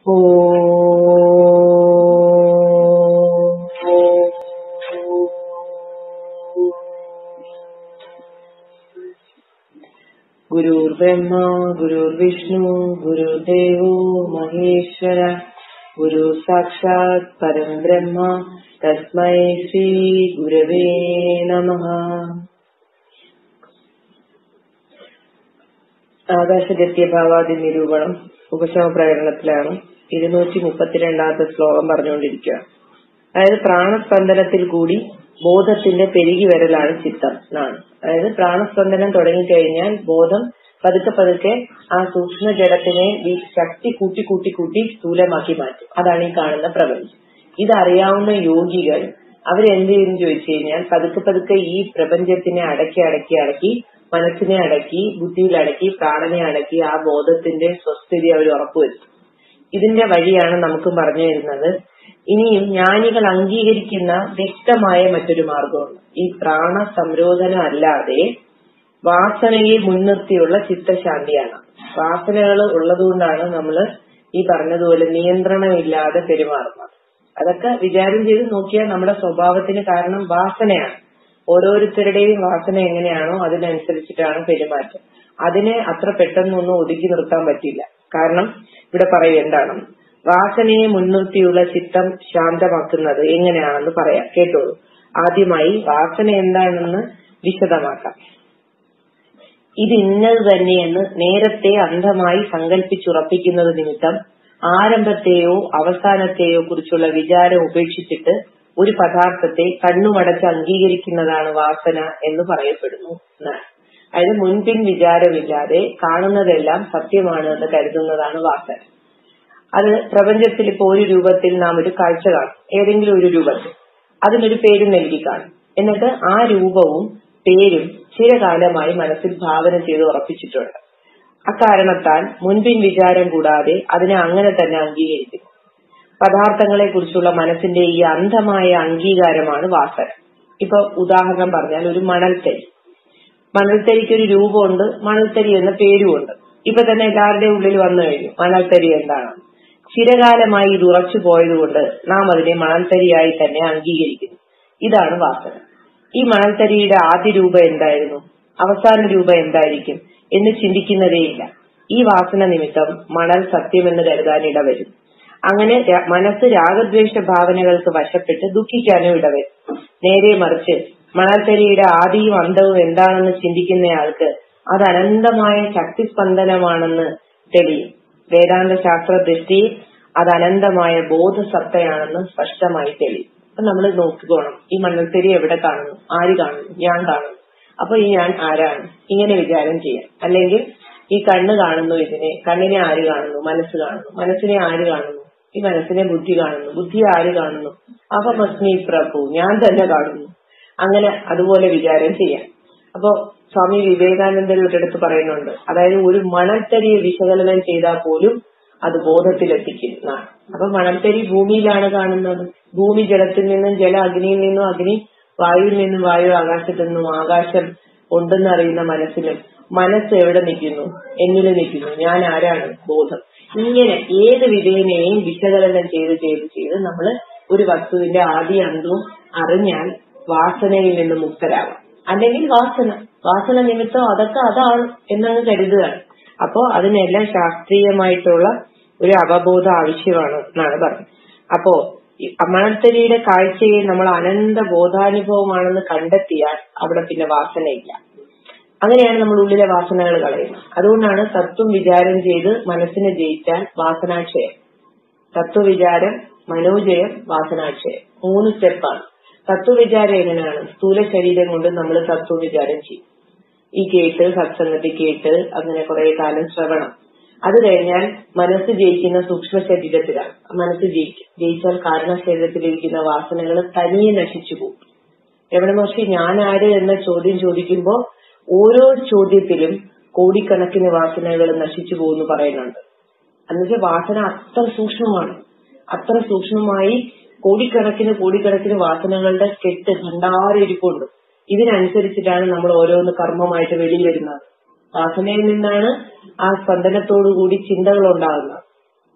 गुरुर्ब्रह्मा गुरुर्विष्णु गुरुर्देवो महेश्वर गुरु साक्षात् परं ब्रह्म तस्मै श्रीगुरवे नमः ആകാശഗത്യഭാവാദി നിരൂപണം ഉപശമ പ്രകടനത്തിലാണ് ഇരുന്നൂറ്റി മുപ്പത്തിരണ്ടാമത്തെ ശ്ലോകം പറഞ്ഞുകൊണ്ടിരിക്കുക അതായത് പ്രാണസ്പന്ദനത്തിൽ കൂടി ബോധത്തിന്റെ പെരുകി വരലാണ് ചിത്തം എന്നാണ് അതായത് പ്രാണസ്പന്ദനം തുടങ്ങിക്കഴിഞ്ഞാൽ ബോധം പതുക്കെ പതുക്കെ ആ സൂക്ഷ്മ ജഡത്തിനെ ശക്തി കൂട്ടി കൂട്ടി കൂട്ടി സ്ഥൂലമാക്കി മാറ്റും അതാണ് ഈ കാണുന്ന പ്രപഞ്ചം ഇതറിയാവുന്ന യോഗികൾ അവരെന്ത് ചെയ്യുന്നു ചോദിച്ചു കഴിഞ്ഞാൽ പതുക്കെ പതുക്കെ ഈ പ്രപഞ്ചത്തിനെ അടക്കി അടക്കി അടക്കി മനസ്സിനെ അടക്കി ബുദ്ധിയിൽ അടക്കി പ്രാണനെ അടക്കി ആ ബോധത്തിന്റെ സ്വസ്ഥിതി അവർ ഉറപ്പുവരുത്തും ഇതിന്റെ വഴിയാണ് നമുക്ക് പറഞ്ഞു തരുന്നത് ഇനിയും ജ്ഞാനികൾ അംഗീകരിക്കുന്ന വ്യക്തമായ മറ്റൊരു മാർഗമുണ്ട് ഈ പ്രാണ സംരോധനം അല്ലാതെ വാസനയെ മുൻനിർത്തിയുള്ള ചിത്തശാന്തിയാണ് വാസനകൾ ഉള്ളതുകൊണ്ടാണ് നമ്മൾ ഈ പറഞ്ഞതുപോലെ നിയന്ത്രണമില്ലാതെ പെരുമാറുന്നത് അതൊക്കെ വിചാരം ചെയ്ത് നോക്കിയാൽ നമ്മുടെ സ്വഭാവത്തിന് കാരണം വാസനയാണ് ഓരോരുത്തരുടെയും വാസന എങ്ങനെയാണോ അതിനനുസരിച്ചിട്ടാണ് പെരുമാറ്റം അതിനെ അത്ര പെട്ടെന്നൊന്നും ഒതുക്കി നിർത്താൻ പറ്റില്ല കാരണം ഇവിടെ പറയും എന്താണ് വാസനയെ മുൻനിർത്തിയുള്ള ചിത്തം ശാന്തമാക്കുന്നത് എങ്ങനെയാണെന്ന് പറയാം കേട്ടോളൂ ആദ്യമായി വാസന എന്താണെന്ന് വിശദമാക്കാം ഇത് ഇന്നത് തന്നെയെന്ന് നേരത്തെ അന്ധമായി സങ്കല്പിച്ചുറപ്പിക്കുന്നത് നിമിത്തം ആരംഭത്തെയോ അവസാനത്തെയോ കുറിച്ചുള്ള വിചാരം ഉപേക്ഷിച്ചിട്ട് ഒരു പദാർത്ഥത്തെ കണ്ണുമടച്ച് അംഗീകരിക്കുന്നതാണ് വാസന എന്ന് പറയപ്പെടുന്നു അതായത് മുൻപിൻ വിചാരമില്ലാതെ കാണുന്നതെല്ലാം സത്യമാണ് എന്ന് കരുതുന്നതാണ് വാസന അത് പ്രപഞ്ചത്തിൽ ഇപ്പോൾ ഒരു രൂപത്തിൽ നാം ഒരു കാഴ്ച കാണും ഏതെങ്കിലും ഒരു രൂപത്തിൽ അതിനൊരു പേര് നൽകി കാണും എന്നിട്ട് ആ രൂപവും പേരും ചിരകാലമായി മനസ്സിൽ ഭാവന ചെയ്ത് ഉറപ്പിച്ചിട്ടുണ്ട് അക്കാരണത്താൽ മുൻപിൻ വിചാരം കൂടാതെ അതിനെ അങ്ങനെ തന്നെ അംഗീകരിക്കുന്നു പദാർത്ഥങ്ങളെ കുറിച്ചുള്ള മനസ്സിന്റെ ഈ അന്ധമായ അംഗീകാരമാണ് വാസന ഇപ്പൊ ഉദാഹരണം പറഞ്ഞാൽ ഒരു മണൽത്തരി മണൽത്തരിക്ക് ഒരു രൂപമുണ്ട് മണൽത്തരി എന്ന പേരുമുണ്ട് ഇപ്പൊ തന്നെ എല്ലാവരുടെ ഉള്ളിൽ വന്നു കഴിഞ്ഞു മണൽത്തരി എന്താണ് ചിരകാലമായി ഇത് ഉറച്ചു പോയതുകൊണ്ട് നാം അതിനെ മണൽത്തരിയായി തന്നെ അംഗീകരിക്കുന്നു ഇതാണ് വാസന ഈ മണൽത്തരിയുടെ ആദ്യ രൂപം എന്തായിരുന്നു അവസാന രൂപം എന്തായിരിക്കും എന്ന് ചിന്തിക്കുന്നതേയില്ല ഈ വാസന നിമിത്തം മണൽ സത്യമെന്ന് കരുതാൻ ഇടവരും അങ്ങനെ മനസ്സ് രാഗദ്വേഷ ഭാവനകൾക്ക് വശപ്പെട്ട് ദുഃഖിക്കാനും ഇടവരും നേരെ മറിച്ച് മണൽത്തരിയുടെ ആദിയും അന്തവും എന്താണെന്ന് ചിന്തിക്കുന്നയാൾക്ക് അത് അനന്തമായ ശക്തിസ്പന്ദനമാണെന്ന് തെളിയും വേദാന്ത ശാസ്ത്ര ദൃഷ്ടിയിൽ അത് അനന്തമായ ബോധസത്തയാണെന്ന് സ്പഷ്ടമായി തെളിയും അപ്പൊ നമ്മൾ നോക്കിക്കോണം ഈ മണൽത്തരി എവിടെ കാണുന്നു ആര് കാണുന്നു ഞാൻ കാണുന്നു അപ്പൊ ഈ ഞാൻ ആരാണ് ഇങ്ങനെ വിചാരം ചെയ്യാം അല്ലെങ്കിൽ ഈ കണ്ണ് കാണുന്നു ഇതിനെ കണ്ണിനെ ആര് കാണുന്നു മനസ്സ് കാണുന്നു മനസ്സിനെ ആര് കാണുന്നു ഈ മനസ്സിനെ ബുദ്ധി കാണുന്നു ബുദ്ധി ആര് കാണുന്നു അപ്പൊ മസ്മി പ്രഭു ഞാൻ തന്നെ കാണുന്നു അങ്ങനെ അതുപോലെ വിചാരം ചെയ്യാം അപ്പോ സ്വാമി വിവേകാനന്ദൻ ഒരിടത്ത് പറയുന്നുണ്ട് അതായത് ഒരു മണൽത്തരിയെ വിശകലനം ചെയ്താൽ പോലും അത് ബോധത്തിലെത്തിക്കുന്നതാണ് അപ്പൊ മണൽത്തരി ഭൂമിയിലാണ് കാണുന്നത് ഭൂമി ജലത്തിൽ നിന്നും ജല അഗ്നിയിൽ നിന്നും അഗ്നി വായുവിൽ നിന്നും വായു ആകാശത്തു നിന്നും ആകാശം ഉണ്ടെന്ന് അറിയുന്ന മനസ്സിലും മനസ്സ് എവിടെ നിൽക്കുന്നു എന്നിൽ നിൽക്കുന്നു ഞാൻ ആരാണ് ബോധം ഇങ്ങനെ ഏത് വിധേനയും വിശകലനം ചെയ്ത് ചെയ്ത് ചെയ്ത് നമ്മൾ ഒരു വസ്തുവിന്റെ ആദ്യ അന്തവും അറിഞ്ഞാൽ വാസനയിൽ നിന്ന് മുക്തരാകാം അല്ലെങ്കിൽ വാസന വാസന നിമിത്തം അതൊക്കെ അതാണ് എന്നങ്ങ് കരുതുകയാണ് അപ്പോ അതിനെല്ലാം ശാസ്ത്രീയമായിട്ടുള്ള ഒരു അവബോധം ആവശ്യമാണ് എന്നാണ് പറഞ്ഞത് അപ്പോ മണൽത്തരിയുടെ കാഴ്ചയെ നമ്മൾ അനന്ത ബോധാനുഭവമാണെന്ന് കണ്ടെത്തിയാൽ അവിടെ പിന്നെ വാസനയില്ല അങ്ങനെയാണ് നമ്മൾ ഉള്ളിലെ വാസനകൾ കളയുന്നത് അതുകൊണ്ടാണ് തത്വം വിചാരം ചെയ്ത് മനസ്സിനെ ജയിച്ചാൽ വാസനാക്ഷയം തത്വവിചാരം മനോജയം വാസനാക്ഷയം മൂന്ന് സ്റ്റെപ്പാണ് തത്വവിചാരം എങ്ങനെയാണ് സ്ഥൂല ശരീരം കൊണ്ട് നമ്മൾ തത്വവിചാരം ചെയ്യും ഈ കേട്ട് സത്സംഗത്തിൽ കേട്ട് അങ്ങനെ കുറെ കാലം ശ്രവണം അത് കഴിഞ്ഞാൽ മനസ്സ് ജയിക്കുന്ന സൂക്ഷ്മ ശരീരത്തിലാണ് മനസ്സ് ജയിക്കും ജയിച്ചാൽ കാരണശരീരത്തിലിരിക്കുന്ന വാസനകൾ തനിയെ നശിച്ചു പോകും എവിടെ പക്ഷേ ഞാൻ ആര് എന്ന ചോദ്യം ചോദിക്കുമ്പോൾ ഓരോ ചോദ്യത്തിലും കോടിക്കണക്കിന് വാസനകൾ നശിച്ചു പോകുന്നു പറയുന്നുണ്ട് എന്നുവെച്ചാൽ വാസന അത്ര സൂക്ഷ്മമാണ് അത്ര സൂക്ഷ്മമായി കോടിക്കണക്കിന് കോടിക്കണക്കിന് വാസനകളുടെ കെട്ട് ഭണ്ഡാരിരിപ്പുണ്ട് ഇതിനനുസരിച്ചിട്ടാണ് നമ്മൾ ഓരോന്ന് കർമ്മമായിട്ട് വെളിയിൽ വരുന്നത് വാസനയിൽ നിന്നാണ് ആ സ്പന്ദനത്തോടുകൂടി ചിന്തകൾ ഉണ്ടാകുന്നത്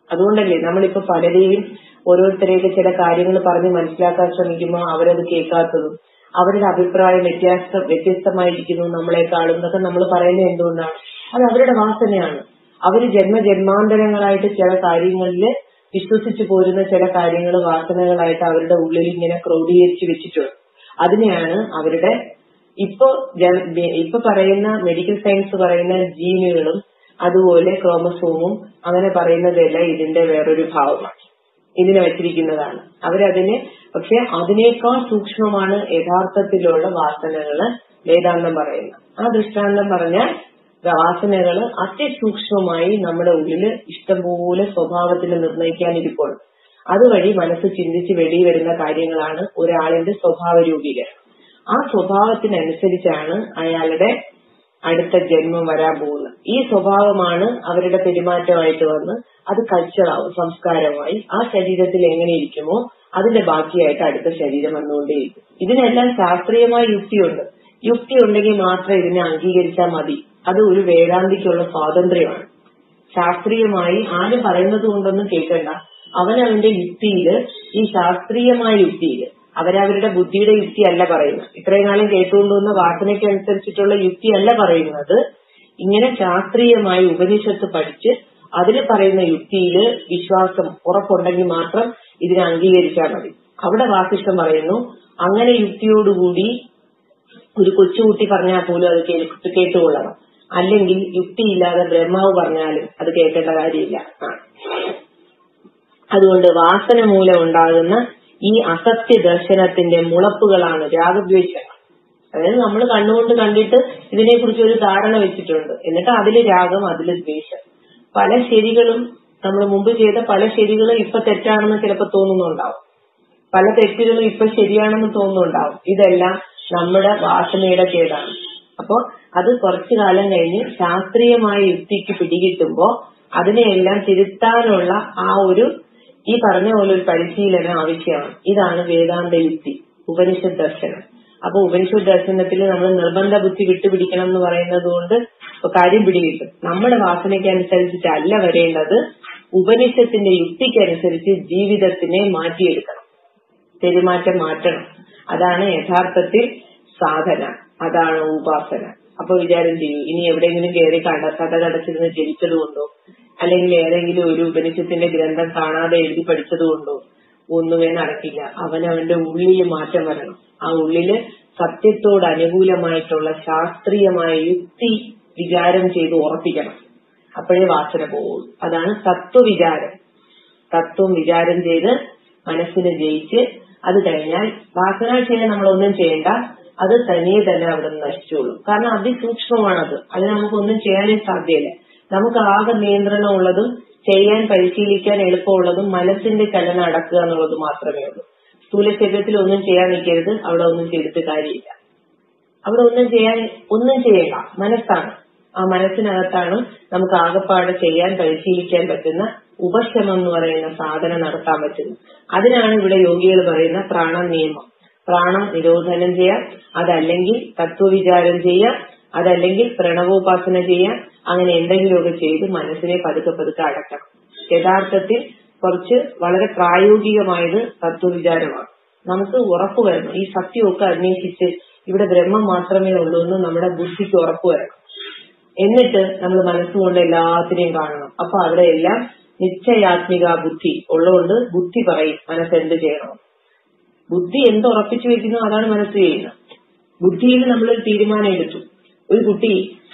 അതുകൊണ്ടല്ലേ നമ്മളിപ്പോ പലരെയും ഓരോരുത്തരെയൊക്കെ ചില കാര്യങ്ങൾ പറഞ്ഞ് മനസ്സിലാക്കാൻ ശ്രമിക്കുമ്പോൾ അവരത് കേൾക്കാത്തതും അവരുടെ അഭിപ്രായം വ്യത്യാസ വ്യത്യസ്തമായിരിക്കുന്നു നമ്മളെക്കാളും എന്നൊക്കെ നമ്മൾ പറയുന്നത് എന്തുകൊണ്ടാണ് അത് അവരുടെ വാസനയാണ് അവര് ജന്മജന്മാന്തരങ്ങളായിട്ട് ചില കാര്യങ്ങളിൽ വിശ്വസിച്ചു പോരുന്ന ചില കാര്യങ്ങൾ വാസനകളായിട്ട് അവരുടെ ഉള്ളിൽ ഇങ്ങനെ ക്രോഡീകരിച്ചു വെച്ചിട്ടുണ്ട് അതിനെയാണ് അവരുടെ ഇപ്പൊ ഇപ്പൊ പറയുന്ന മെഡിക്കൽ സയൻസ് പറയുന്ന ജീനുകളും അതുപോലെ ക്രോമസോമും അങ്ങനെ പറയുന്നതെല്ലാം ഇതിന്റെ വേറൊരു ഭാവമാണ് ഇതിനെ വെച്ചിരിക്കുന്നതാണ് അവരതിനെ പക്ഷെ അതിനേക്കാൾ സൂക്ഷ്മമാണ് യഥാർത്ഥത്തിലുള്ള വാസനകള് വേദാന്തം പറയുന്നത് ആ ദൃഷ്ടാന്തം പറഞ്ഞാൽ വാസനകള് അതിസൂക്ഷ്മമായി നമ്മുടെ ഉള്ളില് ഇഷ്ടംപോലെ സ്വഭാവത്തിൽ നിർണ്ണയിക്കാനിരിപ്പുണ്ട് അതുവഴി മനസ്സ് ചിന്തിച്ച് വെളിയിൽ വരുന്ന കാര്യങ്ങളാണ് ഒരാളിന്റെ സ്വഭാവ രൂപീകരണം ആ സ്വഭാവത്തിനനുസരിച്ചാണ് അയാളുടെ അടുത്ത ജന്മം വരാൻ പോകുന്നത് ഈ സ്വഭാവമാണ് അവരുടെ പെരുമാറ്റമായിട്ട് വന്ന് അത് കൾച്ചറാവും സംസ്കാരമായി ആ ശരീരത്തിൽ എങ്ങനെ ഇരിക്കുമോ അതിന്റെ ബാക്കിയായിട്ട് അടുത്ത ശരീരം വന്നുകൊണ്ടേയിരിക്കും ഇതിനെല്ലാം ശാസ്ത്രീയമായ യുക്തിയുണ്ട് യുക്തി ഉണ്ടെങ്കിൽ മാത്രം ഇതിനെ അംഗീകരിച്ചാൽ മതി അത് ഒരു വേദാന്തിക്കുള്ള സ്വാതന്ത്ര്യമാണ് ശാസ്ത്രീയമായി ആരും പറയുന്നത് കൊണ്ടൊന്നും കേൾക്കണ്ട അവനവന്റെ യുക്തിയില് ഈ ശാസ്ത്രീയമായ യുക്തിയില് അവരവരുടെ ബുദ്ധിയുടെ യുക്തി അല്ല പറയുന്നത് ഇത്രയും കാലം കേട്ടുകൊണ്ടുവന്ന വാസനയ്ക്ക് അനുസരിച്ചിട്ടുള്ള യുക്തി അല്ല പറയുന്നത് ഇങ്ങനെ ശാസ്ത്രീയമായി ഉപനിഷത്ത് പഠിച്ച് അതിൽ പറയുന്ന യുക്തിയില് വിശ്വാസം ഉറപ്പുണ്ടെങ്കിൽ മാത്രം ഇതിനെ അംഗീകരിച്ചാൽ മതി അവിടെ വാസിഷ്ടം പറയുന്നു അങ്ങനെ യുക്തിയോടുകൂടി ഒരു കൊച്ചുകുട്ടി പറഞ്ഞാൽ പോലും അത് കേട്ട് കേട്ടുകൊള്ളണം അല്ലെങ്കിൽ യുക്തിയില്ലാതെ ബ്രഹ്മാവ് പറഞ്ഞാലും അത് കേൾക്കേണ്ട കാര്യമില്ല ആ. അതുകൊണ്ട് വാസന മൂലം ഉണ്ടാകുന്ന ഈ അസത്യ ദർശനത്തിന്റെ മുളപ്പുകളാണ് രാഗദ്വേഷങ്ങൾ അതായത് നമ്മൾ കണ്ണുകൊണ്ട് കണ്ടിട്ട് ഇതിനെക്കുറിച്ച് ഒരു ധാരണ വെച്ചിട്ടുണ്ട് എന്നിട്ട് അതില് രാഗം അതില് ദ്വേഷം പല ശരികളും നമ്മൾ മുമ്പ് ചെയ്ത പല ശരികളും ഇപ്പൊ തെറ്റാണെന്ന് ചിലപ്പോൾ തോന്നുന്നുണ്ടാവും പല തെറ്റുകളും ഇപ്പൊ ശരിയാണെന്ന് തോന്നുന്നുണ്ടാവും ഇതെല്ലാം നമ്മുടെ വാസനയുടെ കേടാണ് അപ്പോ അത് കുറച്ചു കാലം കഴിഞ്ഞ് ശാസ്ത്രീയമായ യുക്തിക്ക് പിടികിട്ടുമ്പോ അതിനെയെല്ലാം തിരുത്താനുള്ള ആ ഒരു ഈ പറഞ്ഞ പോലെ ഒരു പരിശീലനം ആവശ്യമാണ് ഇതാണ് വേദാന്ത യുക്തി ഉപനിഷത്ത് ദർശനം അപ്പൊ ഉപനിഷത്ത് ദർശനത്തിൽ നമ്മൾ നിർബന്ധ ബുദ്ധി വിട്ടുപിടിക്കണം എന്ന് പറയുന്നത് കൊണ്ട് ഇപ്പൊ കാര്യം പിടികിട്ടും നമ്മുടെ വാസനയ്ക്ക് അനുസരിച്ചിട്ടല്ല വരേണ്ടത് ഉപനിഷത്തിന്റെ യുക്തിക്കനുസരിച്ച് ജീവിതത്തിനെ മാറ്റിയെടുക്കണം പെരുമാറ്റം മാറ്റണം അതാണ് യഥാർത്ഥത്തിൽ സാധന അതാണ് ഉപാസന അപ്പൊ വിചാരം ചെയ്യൂ ഇനി എവിടെയെങ്കിലും കയറി കണ്ട കഥ കടച്ചിരുന്ന് ജനിച്ചതുകൊണ്ടോ അല്ലെങ്കിൽ ഏതെങ്കിലും ഒരു ഉപനിഷത്തിന്റെ ഗ്രന്ഥം കാണാതെ എഴുതി പഠിച്ചതുകൊണ്ടോ ഒന്നുമേ നടക്കില്ല അവനവന്റെ ഉള്ളിൽ മാറ്റം വരണം ആ ഉള്ളില് സത്യത്തോട് അനുകൂലമായിട്ടുള്ള ശാസ്ത്രീയമായ യുക്തി വിചാരം ചെയ്ത് ഉറപ്പിക്കണം അപ്പോഴേ വാസന പോവുള്ളൂ അതാണ് തത്വവിചാരം തത്വം വിചാരം ചെയ്ത് മനസ്സിനെ ജയിച്ച് അത് കഴിഞ്ഞാൽ വാസനാക്ഷയം നമ്മളൊന്നും ചെയ്യണ്ട അത് തനിയെ തന്നെ അവിടെ നിന്ന് നശിച്ചോളും കാരണം അതിസൂക്ഷ്മമാണത് അത് നമുക്കൊന്നും ചെയ്യാനേ സാധ്യമല്ല നമുക്ക് ആകെ നിയന്ത്രണം ഉള്ളതും ചെയ്യാൻ പരിശീലിക്കാൻ എളുപ്പമുള്ളതും മനസ്സിന്റെ ചലനം അടക്കുക എന്നുള്ളത് മാത്രമേ ഉള്ളൂ സ്ഥൂല ശരീരത്തിൽ ഒന്നും ചെയ്യാൻ നിൽക്കരുത് അവിടെ ഒന്നും ചെയ്തിട്ട് കാര്യമില്ല അവിടെ ഒന്നും ചെയ്യാൻ ഒന്നും ചെയ്യണ്ട മനസ്സാണ് ആ മനസ്സിനകത്താണ് നമുക്ക് ആകപ്പാടെ ചെയ്യാൻ പരിശീലിക്കാൻ പറ്റുന്ന ഉപശമം എന്ന് പറയുന്ന സാധനം നടത്താൻ പറ്റുന്നത് അതിനാണ് ഇവിടെ യോഗികൾ പറയുന്ന പ്രാണ നിയമം പ്രാണം നിരോധനം ചെയ്യാം അതല്ലെങ്കിൽ തത്വവിചാരം ചെയ്യാം അതല്ലെങ്കിൽ പ്രണവോപാസന ചെയ്യാം അങ്ങനെ എന്തെങ്കിലുമൊക്കെ ചെയ്ത് മനസ്സിനെ പതുക്കെ പതുക്കെ അടക്കണം യഥാർത്ഥത്തിൽ കുറച്ച് വളരെ പ്രായോഗികമായത് തത്വവിചാരമാണ് നമുക്ക് ഉറപ്പ് വരണം ഈ സത്യമൊക്കെ അന്വേഷിച്ച് ഇവിടെ ബ്രഹ്മം മാത്രമേ ഉള്ളൂ എന്ന് നമ്മുടെ ബുദ്ധിക്ക് ഉറപ്പ് വരണം എന്നിട്ട് നമ്മൾ മനസ്സുകൊണ്ട് എല്ലാത്തിനെയും കാണണം അപ്പൊ അവിടെ എല്ലാം നിശ്ചയാത്മിക ബുദ്ധി ഉള്ളതുകൊണ്ട് ബുദ്ധി പറയും മനസ്സ് എന്ത് ചെയ്യണം ബുദ്ധി എന്ത് ഉറപ്പിച്ചു വെക്കുന്നു അതാണ് മനസ്സ് ചെയ്യുന്നത് ബുദ്ധിയിൽ നമ്മളൊരു തീരുമാനം എടുത്തു ഒരു കുട്ടി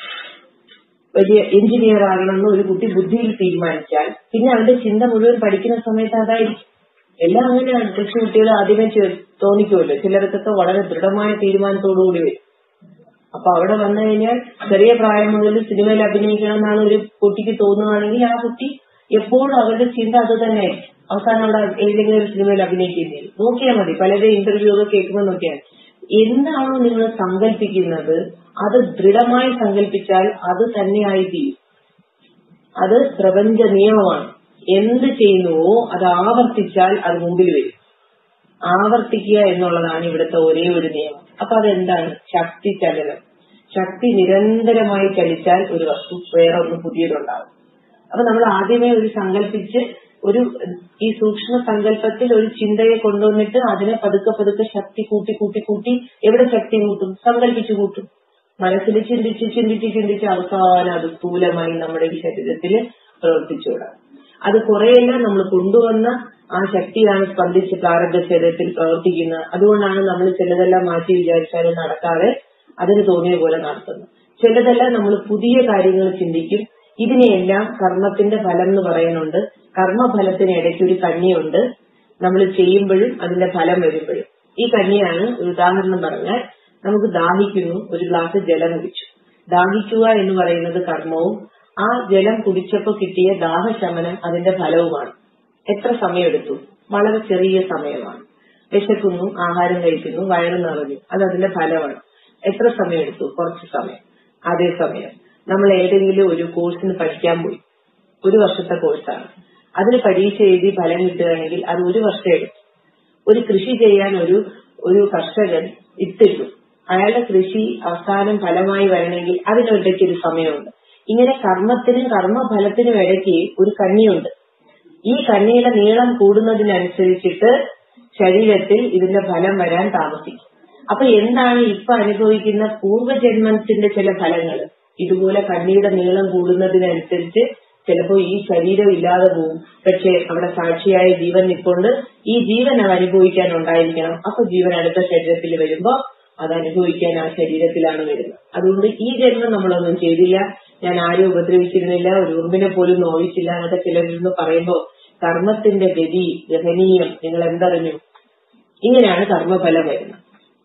വലിയ എഞ്ചിനീയർ ആകണമെന്ന് ഒരു കുട്ടി ബുദ്ധിയിൽ തീരുമാനിച്ചാൽ പിന്നെ അവന്റെ ചിന്ത മുഴുവൻ പഠിക്കുന്ന സമയത്ത് അതായിരിക്കും എല്ലാം അങ്ങനെയാണ് കൊച്ചു കുട്ടികൾ ആദ്യമേ ചെ- തോന്നിക്കുമല്ലോ ചിലർക്കൊക്കെ വളരെ ദൃഢമായ തീരുമാനത്തോടുകൂടി വരും അപ്പൊ അവിടെ വന്നു കഴിഞ്ഞാൽ ചെറിയ പ്രായം മുതൽ സിനിമയിൽ അഭിനയിക്കണം എന്നാണ് ഒരു കുട്ടിക്ക് തോന്നുകയാണെങ്കിൽ ആ കുട്ടി എപ്പോഴും അവരുടെ ചിന്ത അത് തന്നെ അവസാനം അവിടെ ഏതെങ്കിലും ഒരു സിനിമയിൽ അഭിനയിക്കേണ്ടി വരും നോക്കിയാൽ മതി പലരുടെയും ഇന്റർവ്യൂ ഒക്കെ കേൾക്കുമ്പോൾ നോക്കിയാൽ എന്താണോ നിങ്ങൾ സങ്കല്പിക്കുന്നത് അത് ദൃഢമായി സങ്കല്പിച്ചാൽ അത് തന്നെയായി തീരും അത് പ്രപഞ്ച നിയമമാണ് എന്ത് ചെയ്യുന്നുവോ അത് ആവർത്തിച്ചാൽ അത് മുമ്പിൽ വരും ആവർത്തിക്കുക എന്നുള്ളതാണ് ഇവിടുത്തെ ഒരേ ഒരു നിയമം അപ്പൊ അതെന്താണ് ശക്തി ചലനം ശക്തി നിരന്തരമായി ചലിച്ചാൽ ഒരു വസ്തു വേറെ ഒന്ന് പുതിയതുണ്ടാകും അപ്പൊ നമ്മൾ ആദ്യമേ ഒരു സങ്കല്പിച്ച് ഒരു ഈ സൂക്ഷ്മ സങ്കല്പത്തിൽ ഒരു ചിന്തയെ കൊണ്ടുവന്നിട്ട് അതിനെ പതുക്കെ പതുക്കെ ശക്തി കൂട്ടി കൂട്ടി കൂട്ടി എവിടെ ശക്തി കൂട്ടും സങ്കല്പിച്ചു കൂട്ടും മനസ്സിൽ ചിന്തിച്ച് ചിന്തിച്ച് ചിന്തിച്ച് അവസാനം അത് സ്ഥൂലമായി നമ്മുടെ ഈ ശരീരത്തിൽ പ്രവർത്തിച്ചു തുടങ്ങും അത് കുറെയെല്ലാം നമ്മൾ കൊണ്ടുവന്ന ആ ശക്തിയാണ് സ്പന്ദിച്ച് പ്രാരബ്ധ ശരീരത്തിൽ പ്രവർത്തിക്കുന്നത് അതുകൊണ്ടാണ് നമ്മൾ ചിലതെല്ലാം മാറ്റി വിചാരിച്ചാലും നടക്കാതെ അതിന് തോന്നിയ പോലെ നടത്തുന്നത് ചിലതെല്ലാം നമ്മൾ പുതിയ കാര്യങ്ങൾ ചിന്തിക്കും ഇതിനെയെല്ലാം കർമ്മത്തിന്റെ ഫലം എന്ന് പറയുന്നുണ്ട് കർമ്മഫലത്തിന് ഇടയ്ക്ക് ഒരു കണ്ണിയുണ്ട് നമ്മൾ ചെയ്യുമ്പോഴും അതിന്റെ ഫലം വരുമ്പോഴും ഈ കണ്ണിയാണ് ഒരു ഉദാഹരണം പറഞ്ഞാൽ നമുക്ക് ദാഹിക്കുന്നു ഒരു ഗ്ലാസ് ജലം കുടിച്ചു ദാഹിക്കുക എന്ന് പറയുന്നത് കർമ്മവും ആ ജലം കുടിച്ചപ്പോൾ കിട്ടിയ ദാഹശമനം അതിന്റെ ഫലവുമാണ് എത്ര സമയമെടുത്തു വളരെ ചെറിയ സമയമാണ് വിശക്കുന്നു ആഹാരം കഴിക്കുന്നു വയറ് നിറഞ്ഞു അത് അതിന്റെ ഫലമാണ് എത്ര സമയമെടുത്തു കുറച്ച് സമയം അതേസമയം നമ്മൾ ഏതെങ്കിലും ഒരു കോഴ്സിന് പഠിക്കാൻ പോയി ഒരു വർഷത്തെ കോഴ്സാണ് അതിന് പരീക്ഷ എഴുതി ഫലം കിട്ടുകയാണെങ്കിൽ അത് ഒരു വർഷം എടുക്കും ഒരു കൃഷി ചെയ്യാൻ ഒരു ഒരു കർഷകൻ ഇട്ടിട്ടു അയാളുടെ കൃഷി അവസാനം ഫലമായി വരണമെങ്കിൽ അതിനൊരിടയ്ക്ക് ഒരു സമയമുണ്ട് ഇങ്ങനെ കർമ്മത്തിനും കർമ്മഫലത്തിനും ഇടയ്ക്ക് ഒരു കണ്ണിയുണ്ട് ഈ കണ്ണിയുടെ നീളം കൂടുന്നതിനനുസരിച്ചിട്ട് ശരീരത്തിൽ ഇതിന്റെ ഫലം വരാൻ താമസിക്കും അപ്പൊ എന്താണ് ഇപ്പൊ അനുഭവിക്കുന്ന പൂർവ്വജന്മത്തിന്റെ ചില ഫലങ്ങൾ ഇതുപോലെ കണ്ണിയുടെ നീളം കൂടുന്നതിനനുസരിച്ച് ചിലപ്പോൾ ഈ ശരീരം ഇല്ലാതെ പോകും പക്ഷെ അവിടെ സാക്ഷിയായ ജീവൻ നിൽക്കൊണ്ട് ഈ ജീവൻ അത് അനുഭവിക്കാൻ ഉണ്ടായിരിക്കണം അപ്പൊ ജീവൻ അടുത്ത ശരീരത്തിൽ വരുമ്പോ അത് അനുഭവിക്കാൻ ആ ശരീരത്തിലാണ് വരുന്നത് അതുകൊണ്ട് ഈ ജന്മം നമ്മളൊന്നും ചെയ്തില്ല ഞാൻ ആരും ഉപദ്രവിച്ചിരുന്നില്ല ഒരു ഉറുമ്പിനെ പോലും നോവിച്ചില്ല എന്നൊക്കെ ചിലരിന്ന് പറയുമ്പോ കർമ്മത്തിന്റെ ഗതി ഗഹനീയം നിങ്ങൾ എന്തറിഞ്ഞു ഇങ്ങനെയാണ് കർമ്മഫലം വരുന്നത്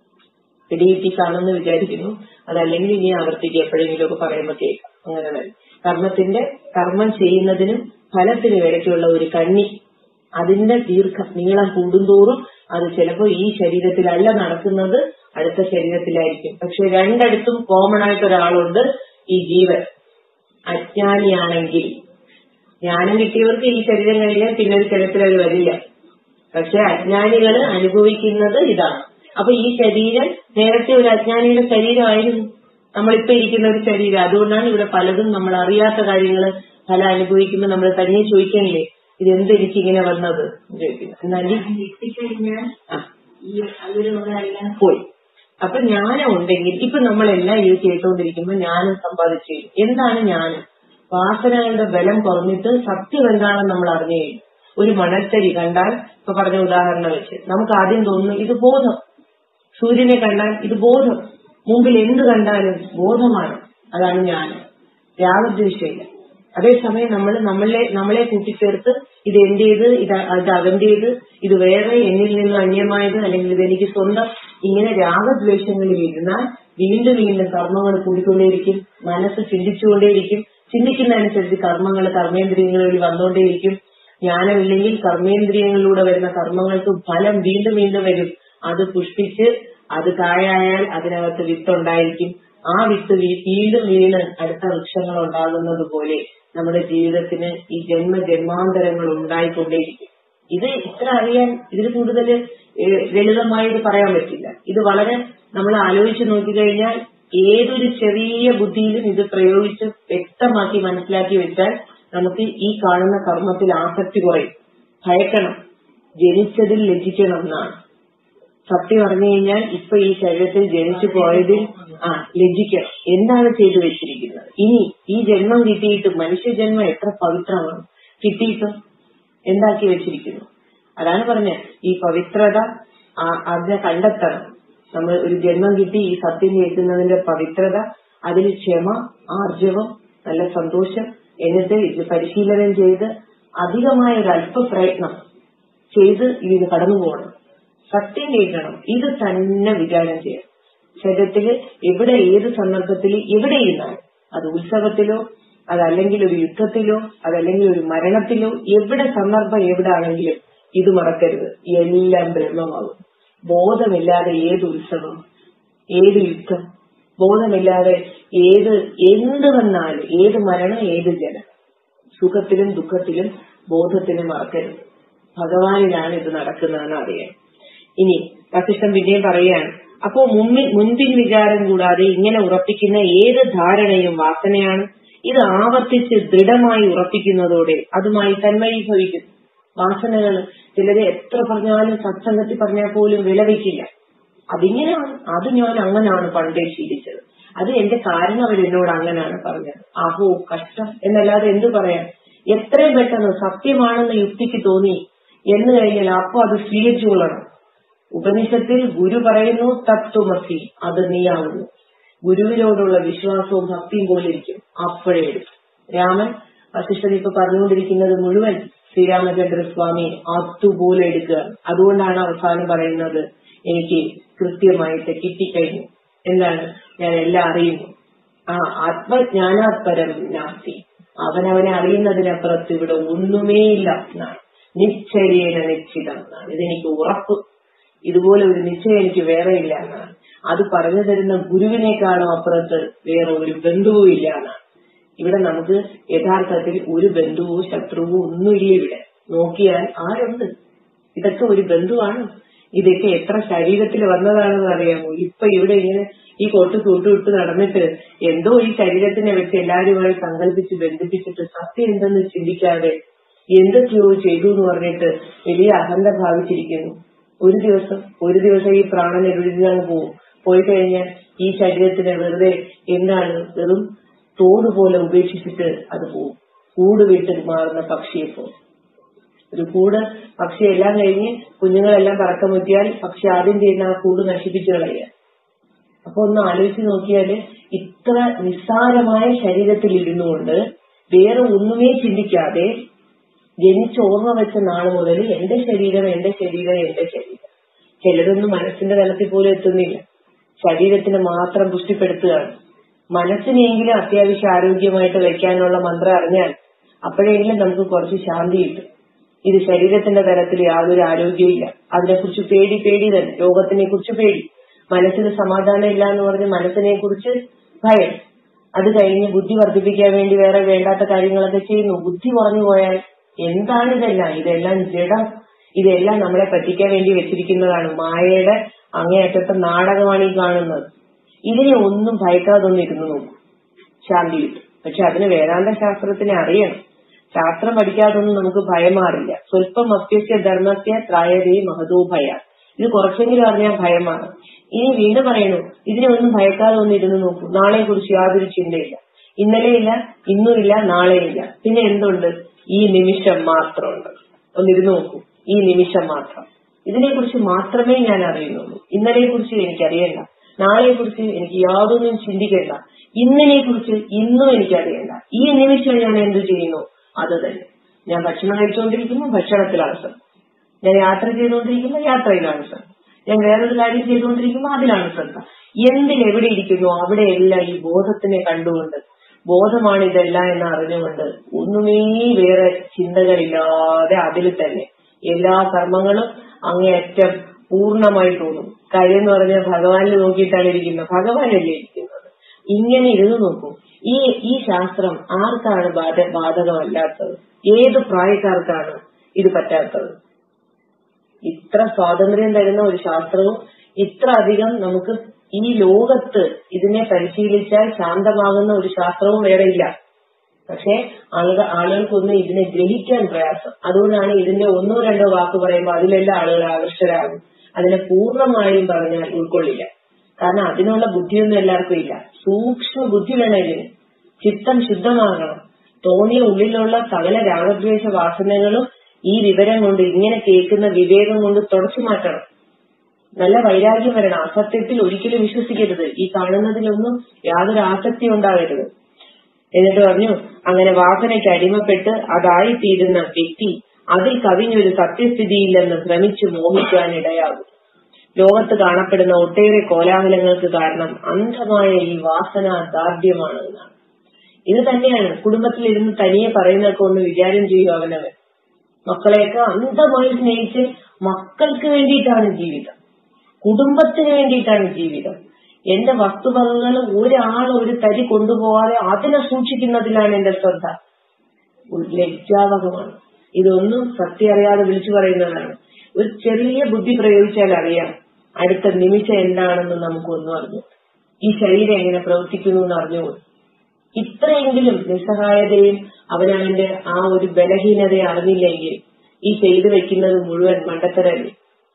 പിടികിട്ടി കാണുമെന്ന് വിചാരിക്കുന്നു അതല്ലെങ്കിൽ ഇനി ആവർത്തിക്കുക എപ്പോഴെങ്കിലും ഒക്കെ പറയുമ്പോൾ കേൾക്കാം അങ്ങനെ വരും കർമ്മത്തിന്റെ കർമ്മം ചെയ്യുന്നതിനും ഫലത്തിനും ഇടയ്ക്കുള്ള ഒരു കണ്ണി അതിന്റെ ദീർഘം നീളം കൂടുന്തോറും അത് ചിലപ്പോൾ ഈ ശരീരത്തിലല്ല നടക്കുന്നത് അടുത്ത ശരീരത്തിലായിരിക്കും പക്ഷെ രണ്ടിടത്തും കോമൺ ആയിട്ട് ഒരാളുണ്ട് ഈ ജീവൻ അജ്ഞാനിയാണെങ്കിൽ ജ്ഞാനം കിട്ടിയവർക്ക് ഈ ശരീരം കഴിഞ്ഞാൽ പിന്നെ ഒരു ശരീരത്തിൽ അത് വരില്ല പക്ഷെ അജ്ഞാനികൾ അനുഭവിക്കുന്നത് ഇതാണ് അപ്പൊ ഈ ശരീരം നേരത്തെ ഒരു അജ്ഞാനിയുടെ ശരീരമായിരുന്നു നമ്മളിപ്പോ ഇരിക്കുന്ന ഒരു ശരീരം അതുകൊണ്ടാണ് ഇവിടെ പലതും നമ്മൾ അറിയാത്ത കാര്യങ്ങൾ ഫലം അനുഭവിക്കുമ്പോൾ നമ്മൾ തനിയെ ചോദിക്കണില്ലേ ഇതെന്ത് എനിക്ക് ഇങ്ങനെ വന്നത് എന്ന് ചോദിക്കുന്നു എന്നാൽ എത്തിക്കഴിഞ്ഞാൽ ആ ഈ അതിലുള്ളതെല്ലാം പോയി അപ്പൊ ജ്ഞാനം ഉണ്ടെങ്കിൽ ഇപ്പൊ നമ്മളെല്ലാം ഇത് കേട്ടുകൊണ്ടിരിക്കുമ്പോൾ ജ്ഞാനം സമ്പാദിച്ചു കഴിഞ്ഞു. എന്താണ് ജ്ഞാനം വാസനകളുടെ ബലം കുറഞ്ഞിട്ട് സത്യം എന്താണെന്ന് നമ്മൾ അറിഞ്ഞു കഴിഞ്ഞു ഒരു മണൽത്തരി കണ്ടാൽ ഇപ്പൊ പറഞ്ഞ ഉദാഹരണം വെച്ച് നമുക്ക് ആദ്യം തോന്നുന്നു ഇത് ബോധം സൂര്യനെ കണ്ടാൽ ഇത് ബോധം മുമ്പിൽ എന്ത് കണ്ടാലും ബോധമാണ് അതാണ് ജ്ഞാനം രാഗദ്വേഷമില്ല അതേസമയം നമ്മൾ നമ്മളെ നമ്മളെ കൂട്ടിച്ചേർത്ത് ഇത് എന്റേത് ഇത് അത് അവന്റേത് ഇത് വേറെ എന്നിൽ നിന്ന് അന്യമായത് അല്ലെങ്കിൽ ഇത് എനിക്ക് സ്വന്തം ഇങ്ങനെ രാഗദ്വേഷങ്ങളിൽ ഇരുന്നാൽ വീണ്ടും വീണ്ടും കർമ്മങ്ങൾ കൂടിക്കൊണ്ടേയിരിക്കും മനസ്സ് ചിന്തിച്ചുകൊണ്ടേയിരിക്കും ചിന്തിക്കുന്നതനുസരിച്ച് കർമ്മങ്ങൾ കർമ്മേന്ദ്രിയങ്ങളിൽ വന്നുകൊണ്ടേയിരിക്കും ജ്ഞാനമില്ലെങ്കിൽ കർമ്മേന്ദ്രിയങ്ങളിലൂടെ വരുന്ന കർമ്മങ്ങൾക്ക് ഫലം വീണ്ടും വീണ്ടും വരും അത് പുഷ്പിച്ച് അത് കായായാൽ അതിനകത്ത് വിത്തുണ്ടായിരിക്കും ആ വിത്ത് വീ- വീണ്ടും വീണ് അടുത്ത വൃക്ഷങ്ങൾ ഉണ്ടാകുന്നത് പോലെ നമ്മുടെ ജീവിതത്തിന് ഈ ജന്മ ജന്മാന്തരങ്ങൾ ഉണ്ടായിക്കൊണ്ടേയിരിക്കും ഇത് ഇത്ര അറിയാൻ ഇതിൽ കൂടുതൽ ലളിതമായി ഇത് പറയാൻ പറ്റില്ല ഇത് വളരെ നമ്മൾ ആലോചിച്ച് നോക്കിക്കഴിഞ്ഞാൽ ഏതൊരു ചെറിയ ബുദ്ധിയിലും ഇത് പ്രയോഗിച്ച് വ്യക്തമാക്കി മനസ്സിലാക്കി വെച്ചാൽ നമുക്ക് ഈ കാണുന്ന കർമ്മത്തിൽ ആസക്തി കുറയും ഭയക്കണം ജനിച്ചതിൽ ലജ്ജിക്കണം എന്നാണ് സത്യം പറഞ്ഞു കഴിഞ്ഞാൽ ഇപ്പൊ ഈ ശരീരത്തിൽ ജനിച്ചു പോയതിൽ ആ ലജ്ജിക്കണം എന്താണ് ചെയ്തു വെച്ചിരിക്കുന്നത് ഇനി ഈ ജന്മം കിട്ടിയിട്ട് മനുഷ്യജന്മം എത്ര പവിത്രമാണ് കിട്ടിയിട്ടും എന്താക്കി വെച്ചിരിക്കുന്നു അതാണ് പറഞ്ഞ ഈ പവിത്രത ആ- അതിനെ കണ്ടെത്തണം നമ്മൾ ഒരു ജന്മം കിട്ടി ഈ സത്യം കേൾക്കുന്നതിന്റെ പവിത്രത അതിൽ ക്ഷമ ആർജവം നല്ല സന്തോഷം എന്നിട്ട് ഇത് പരിശീലനം ചെയ്ത് അധികമായ ഒരു അല്പ പ്രയത്നം ചെയ്ത് ഇതിന് കടന്നു പോകണം സത്യം കേൾക്കണം ഇത് തന്നെ വിചാരം ചെയ്യണം ശരീരത്തില് എവിടെ ഏത് സന്ദർഭത്തിൽ എവിടെ ഇരുന്നാൽ അത് ഉത്സവത്തിലോ അതല്ലെങ്കിൽ ഒരു യുദ്ധത്തിലോ അതല്ലെങ്കിൽ ഒരു മരണത്തിലോ എവിടെ സന്ദർഭം എവിടെ ആണെങ്കിലും ഇത് മറക്കരുത് എല്ലാം ബ്രഹ്മമാകും ബോധമില്ലാതെ ഏത് ഉത്സവം ഏത് യുദ്ധം ബോധമില്ലാതെ ഏത് എന്ത് വന്നാലും ഏത് മരണം ഏത് ജനം സുഖത്തിലും ദുഃഖത്തിലും ബോധത്തിനും മറക്കരുത് ഭഗവാനിലാണ് ഇത് നടക്കുന്നതെന്ന് അറിയാം ഇനി വസിഷ്ഠൻ പിന്നെയും പറയുകയാണ് അപ്പോ മുമ്പിൽ മുൻപിൻ വിചാരം കൂടാതെ ഇങ്ങനെ ഉറപ്പിക്കുന്ന ഏത് ധാരണയും വാസനയാണ് ഇത് ആവർത്തിച്ച് ദൃഢമായി ഉറപ്പിക്കുന്നതോടെ അതുമായി തന്മയീഭവിക്കുന്നു വാസനകൾ ചിലര് എത്ര പറഞ്ഞാലും സത്സംഗത്തിൽ പറഞ്ഞാൽ പോലും വിലവയ്ക്കില്ല അതിങ്ങനെയാണ് അത് ഞാൻ അങ്ങനെയാണ് പണ്ടേ ശീലിച്ചത് അത് എന്റെ കാരണം അവർ എന്നോട് അങ്ങനെയാണ് പറഞ്ഞത് അഹോ കഷ്ടം എന്നല്ലാതെ എന്ത് പറയാൻ എത്രയും പെട്ടെന്ന് സത്യമാണെന്ന് യുക്തിക്ക് തോന്നി എന്ന് കഴിഞ്ഞാൽ അപ്പൊ അത് സ്വീകരിച്ചുകൊള്ളണം ഉപനിഷത്തിൽ ഗുരു പറയുന്നു തത്വമസി അത് നീയാവുന്നു ഗുരുവിനോടുള്ള വിശ്വാസവും ഭക്തിയും പോലെ ഇരിക്കും അപ്പോഴേ എടുക്കും രാമൻ വസിഷ്ഠൻ ഇപ്പൊ പറഞ്ഞുകൊണ്ടിരിക്കുന്നത് മുഴുവൻ ശ്രീരാമചന്ദ്ര സ്വാമി അതുപോലെ എടുക്കുക അതുകൊണ്ടാണ് അവസാനം പറയുന്നത് എനിക്ക് കൃത്യമായിട്ട് കിട്ടിക്കഴിഞ്ഞു എന്താണ് ഞാൻ എല്ലാം അറിയുന്നു ആ ആത്മജ്ഞാനാത്പരം നാസ്തി അവനവനെ അറിയുന്നതിനപ്പുറത്ത് ഇവിടെ ഒന്നുമേയില്ല എന്നാണ് നിശ്ചയേന നിശ്ചിതം എന്നാണ് ഇതെനിക്ക് ഉറപ്പ് ഇതുപോലെ ഒരു നിശ്ചയം എനിക്ക് വേറെ ഇല്ല എന്നാണ് അത് പറഞ്ഞു തരുന്ന ഗുരുവിനേക്കാളും അപ്പുറത്ത് വേറെ ഒരു ബന്ധുവും ഇല്ല എന്നാണ് ഇവിടെ നമുക്ക് യഥാർത്ഥത്തിൽ ഒരു ബന്ധുവോ ശത്രുവോ ഒന്നുമില്ല ഇവിടെ നോക്കിയാൽ ആരുണ്ട് ഇതൊക്കെ ഒരു ബന്ധുവാണ് ഇതൊക്കെ എത്ര ശരീരത്തിൽ വന്നതാണെന്ന് അറിയാമോ ഇപ്പൊ ഇവിടെ ഇങ്ങനെ ഈ കൊട്ട് കൂട്ടുവിട്ട് നടന്നിട്ട് എന്തോ ഈ ശരീരത്തിനെ വെച്ച് എല്ലാവരുമായി സങ്കല്പിച്ച് ബന്ധിപ്പിച്ചിട്ട് സത്യം എന്തെന്ന് ചിന്തിക്കാതെ എന്തൊക്കെയോ ചെയ്തു എന്ന് പറഞ്ഞിട്ട് വലിയ അഹന്ത ഭാവിച്ചിരിക്കുന്നു ഒരു ദിവസം ഒരു ദിവസം ഈ പ്രാണൻ എഴുതിയാണ് പോവും പോയി കഴിഞ്ഞാൽ ഈ ശരീരത്തിനെ വെറുതെ എന്താണ് വെറും തോട് പോലെ ഉപേക്ഷിച്ചിട്ട് അത് പോവും കൂട് വിട്ട് മാറുന്ന പക്ഷിയെ പോകും ഒരു കൂട് പക്ഷി എല്ലാം കഴിഞ്ഞ് കുഞ്ഞുങ്ങളെല്ലാം പറക്കം മുറ്റിയാൽ പക്ഷി ആദ്യം ചെയ്യുന്ന ആ കൂട് നശിപ്പിച്ചു കളയുക അപ്പൊ ഒന്ന് ആലോചിച്ച് നോക്കിയാല് ഇത്ര നിസ്സാരമായ ശരീരത്തിൽ ഇരുന്നുകൊണ്ട് വേറെ ഒന്നുമേ ചിന്തിക്കാതെ ജനിച്ച് ഓർമ്മ വെച്ച നാൾ മുതൽ എന്റെ ശരീരം എന്റെ ശരീരം എന്റെ ശരീരം ചിലരൊന്നും മനസ്സിന്റെ തലത്തിൽ പോലും എത്തുന്നില്ല ശരീരത്തിന് മാത്രം പുഷ്ടിപ്പെടുത്തുകയാണ് മനസ്സിനെങ്കിലും അത്യാവശ്യം ആരോഗ്യമായിട്ട് വെക്കാനുള്ള മന്ത്രം അറിഞ്ഞാൽ അപ്പോഴെങ്കിലും നമുക്ക് കുറച്ച് ശാന്തി കിട്ടും ഇത് ശരീരത്തിന്റെ തലത്തിൽ യാതൊരു ആരോഗ്യമില്ല അതിനെക്കുറിച്ച് പേടി പേടി തന്നെ രോഗത്തിനെ കുറിച്ച് പേടി മനസ്സിന് സമാധാനം ഇല്ല എന്ന് പറഞ്ഞ് മനസ്സിനെ കുറിച്ച് ഭയം അത് കഴിഞ്ഞ് ബുദ്ധി വർദ്ധിപ്പിക്കാൻ വേണ്ടി വേറെ വേണ്ടാത്ത കാര്യങ്ങളൊക്കെ ചെയ്യുന്നു ബുദ്ധി കുറഞ്ഞു പോയാൽ എന്താണ് ഇതെല്ലാം ഇതെല്ലാം ജഡം ഇതെല്ലാം നമ്മളെ പറ്റിക്കാൻ വേണ്ടി വെച്ചിരിക്കുന്നതാണ് മായയുടെ അങ്ങേയറ്റത്തെ നാടകമാണ് ഈ കാണുന്നത് ഇതിനെ ഒന്നും ഭയക്കാതൊന്നും ഇരുന്ന് നോക്കും ശാന്തി കിട്ടും പക്ഷെ അതിന് വേദാന്ത ശാസ്ത്രത്തിനെ അറിയണം ശാസ്ത്രം പഠിക്കാതൊന്നും നമുക്ക് ഭയം മാറില്ല സ്വല്പം അപ്യസ്യ ധർമ്മസ്യ ത്രായതേ മഹതോ ഭയ ഇത് കുറച്ചെങ്കിലും അറിഞ്ഞാൽ ഭയം മാറും ഇനി വീണ്ടും പറയുന്നു ഇതിനെ ഒന്നും ഭയക്കാതെ ഒന്ന് ഇരുന്ന് നോക്കൂ നാളെ കുറിച്ച് യാതൊരു ചിന്തയില്ല ഇന്നലെയില്ല ഇന്നുമില്ല നാളെയില്ല പിന്നെ എന്തുണ്ട് ഈ നിമിഷം മാത്രമുണ്ട് ഒന്നിരുന്ന് നോക്കൂ ഈ നിമിഷം മാത്രം ഇതിനെക്കുറിച്ച് മാത്രമേ ഞാൻ അറിയുന്നുള്ളൂ ഇന്നലെ കുറിച്ച് എനിക്കറിയണ്ട നാളെ കുറിച്ച് എനിക്ക് യാതൊന്നും ചിന്തിക്കേണ്ട ഇന്നിനെ കുറിച്ച് ഇന്നും എനിക്കറിയണ്ട ഈ നിമിഷം ഞാൻ എന്ത് ചെയ്യുന്നു അത് തന്നെ ഞാൻ ഭക്ഷണം കഴിച്ചുകൊണ്ടിരിക്കുമ്പോൾ ഭക്ഷണത്തിലാണ് ശ്രദ്ധ ഞാൻ യാത്ര ചെയ്തുകൊണ്ടിരിക്കുമ്പോൾ യാത്രയിലാണ് ശ്രദ്ധ ഞാൻ വേറൊരു കാര്യം ചെയ്തുകൊണ്ടിരിക്കുമ്പോൾ അതിലാണ് ശ്രദ്ധ എന്തിൽ എവിടെ ഇരിക്കുന്നു അവിടെയെല്ലാം ഈ ബോധത്തിനെ കണ്ടുകൊണ്ട് ബോധമാണ് ഇതെല്ലാം എന്ന് അറിഞ്ഞുകൊണ്ട് ഒന്നുമേ വേറെ ചിന്തകളില്ലാതെ അതിൽ തന്നെ എല്ലാ കർമ്മങ്ങളും അങ്ങേയറ്റം പൂർണ്ണമായി തോന്നും കാര്യം എന്ന് പറഞ്ഞാൽ ഭഗവാനിൽ നോക്കിയിട്ടാണ് ഇരിക്കുന്നത് ഭഗവാനല്ലേ ഇരിക്കുന്നത് ഇങ്ങനെ ഇരുന്ന് നോക്കൂ ഈ ഈ ശാസ്ത്രം ആർക്കാണ് ബാധ ബാധകമല്ലാത്തത് ഏത് പ്രായക്കാർക്കാണ് ഇത് പറ്റാത്തത് ഇത്ര സ്വാതന്ത്ര്യം തരുന്ന ഒരു ശാസ്ത്രവും ഇത്ര അധികം നമുക്ക് ഈ ലോകത്ത് ഇതിനെ പരിശീലിച്ചാൽ ശാന്തമാകുന്ന ഒരു ശാസ്ത്രവും വേറെ ഇല്ല പക്ഷെ ആളുകൾ ആളുകൾക്കൊന്നും ഇതിനെ ഗ്രഹിക്കാൻ പ്രയാസം അതുകൊണ്ടാണ് ഇതിന്റെ ഒന്നോ രണ്ടോ വാക്ക് പറയുമ്പോൾ അതിലെല്ലാം ആളുകൾ ആകർഷകരാകും അതിനെ പൂർണ്ണമായും പറഞ്ഞാൽ ഉൾക്കൊള്ളില്ല കാരണം അതിനുള്ള ബുദ്ധിയൊന്നും എല്ലാവർക്കും ഇല്ല സൂക്ഷ്മ ബുദ്ധി വേണം ഇതിന് ചിത്തം ശുദ്ധമാകണം തോന്നിയ ഉള്ളിലുള്ള സകല രാഗദ്വേഷ വാസനകളും ഈ വിവരം കൊണ്ട് ഇങ്ങനെ കേൾക്കുന്ന വിവേകം കൊണ്ട് തുടച്ചു മാറ്റണം നല്ല വൈരാഗ്യം വരണം അസത്യത്തിൽ ഒരിക്കലും വിശ്വസിക്കരുത് ഈ കാണുന്നതിലൊന്നും യാതൊരു ആസക്തി ഉണ്ടാകരുത് എന്നിട്ട് പറഞ്ഞു അങ്ങനെ വാസനയ്ക്ക് അടിമപ്പെട്ട് അതായിത്തീരുന്ന വ്യക്തി അതിൽ കവിഞ്ഞൊരു സത്യസ്ഥിതിയില്ലെന്ന് ഭ്രമിച്ച് മോഹിക്കാൻ ഇടയാകും ലോകത്ത് കാണപ്പെടുന്ന ഒട്ടേറെ കോലാഹലങ്ങൾക്ക് കാരണം അന്ധമായ ഈ വാസന ദാർഢ്യമാണ് എന്നാണ് ഇത് തന്നെയാണ് കുടുംബത്തിലിരുന്ന് തനിയെ പറയുന്നതൊക്കെ ഒന്ന് വിചാരം ചെയ്യും അവനവൻ മക്കളെയൊക്കെ അന്ധമായി സ്നേഹിച്ച് മക്കൾക്ക് വേണ്ടിയിട്ടാണ് ജീവിതം കുടുംബത്തിന് വേണ്ടിയിട്ടാണ് ജീവിതം എന്റെ വസ്തുവകകൾ ഒരാൾ ഒരു തരി കൊണ്ടുപോകാതെ അതിനെ സൂക്ഷിക്കുന്നതിലാണ് എന്റെ ശ്രദ്ധ ലജ്ജാവകമാണ് ഇതൊന്നും സത്യം അറിയാതെ വിളിച്ചു പറയുന്നതാണ് ഒരു ചെറിയ ബുദ്ധി പ്രയോഗിച്ചാൽ അറിയാം അടുത്ത നിമിഷം എന്താണെന്ന് നമുക്കൊന്നും അറിഞ്ഞു ഈ ശരീരം എങ്ങനെ പ്രവർത്തിക്കുന്നു എന്ന് അറിഞ്ഞുകൊണ്ട് ഇത്രയെങ്കിലും നിസ്സഹായതയും അവനവന്റെ ആ ഒരു ബലഹീനതയെ അറിഞ്ഞില്ലെങ്കിൽ ഈ ചെയ്തു വെക്കുന്നത് മുഴുവൻ മണ്ടത്തരല്ലേ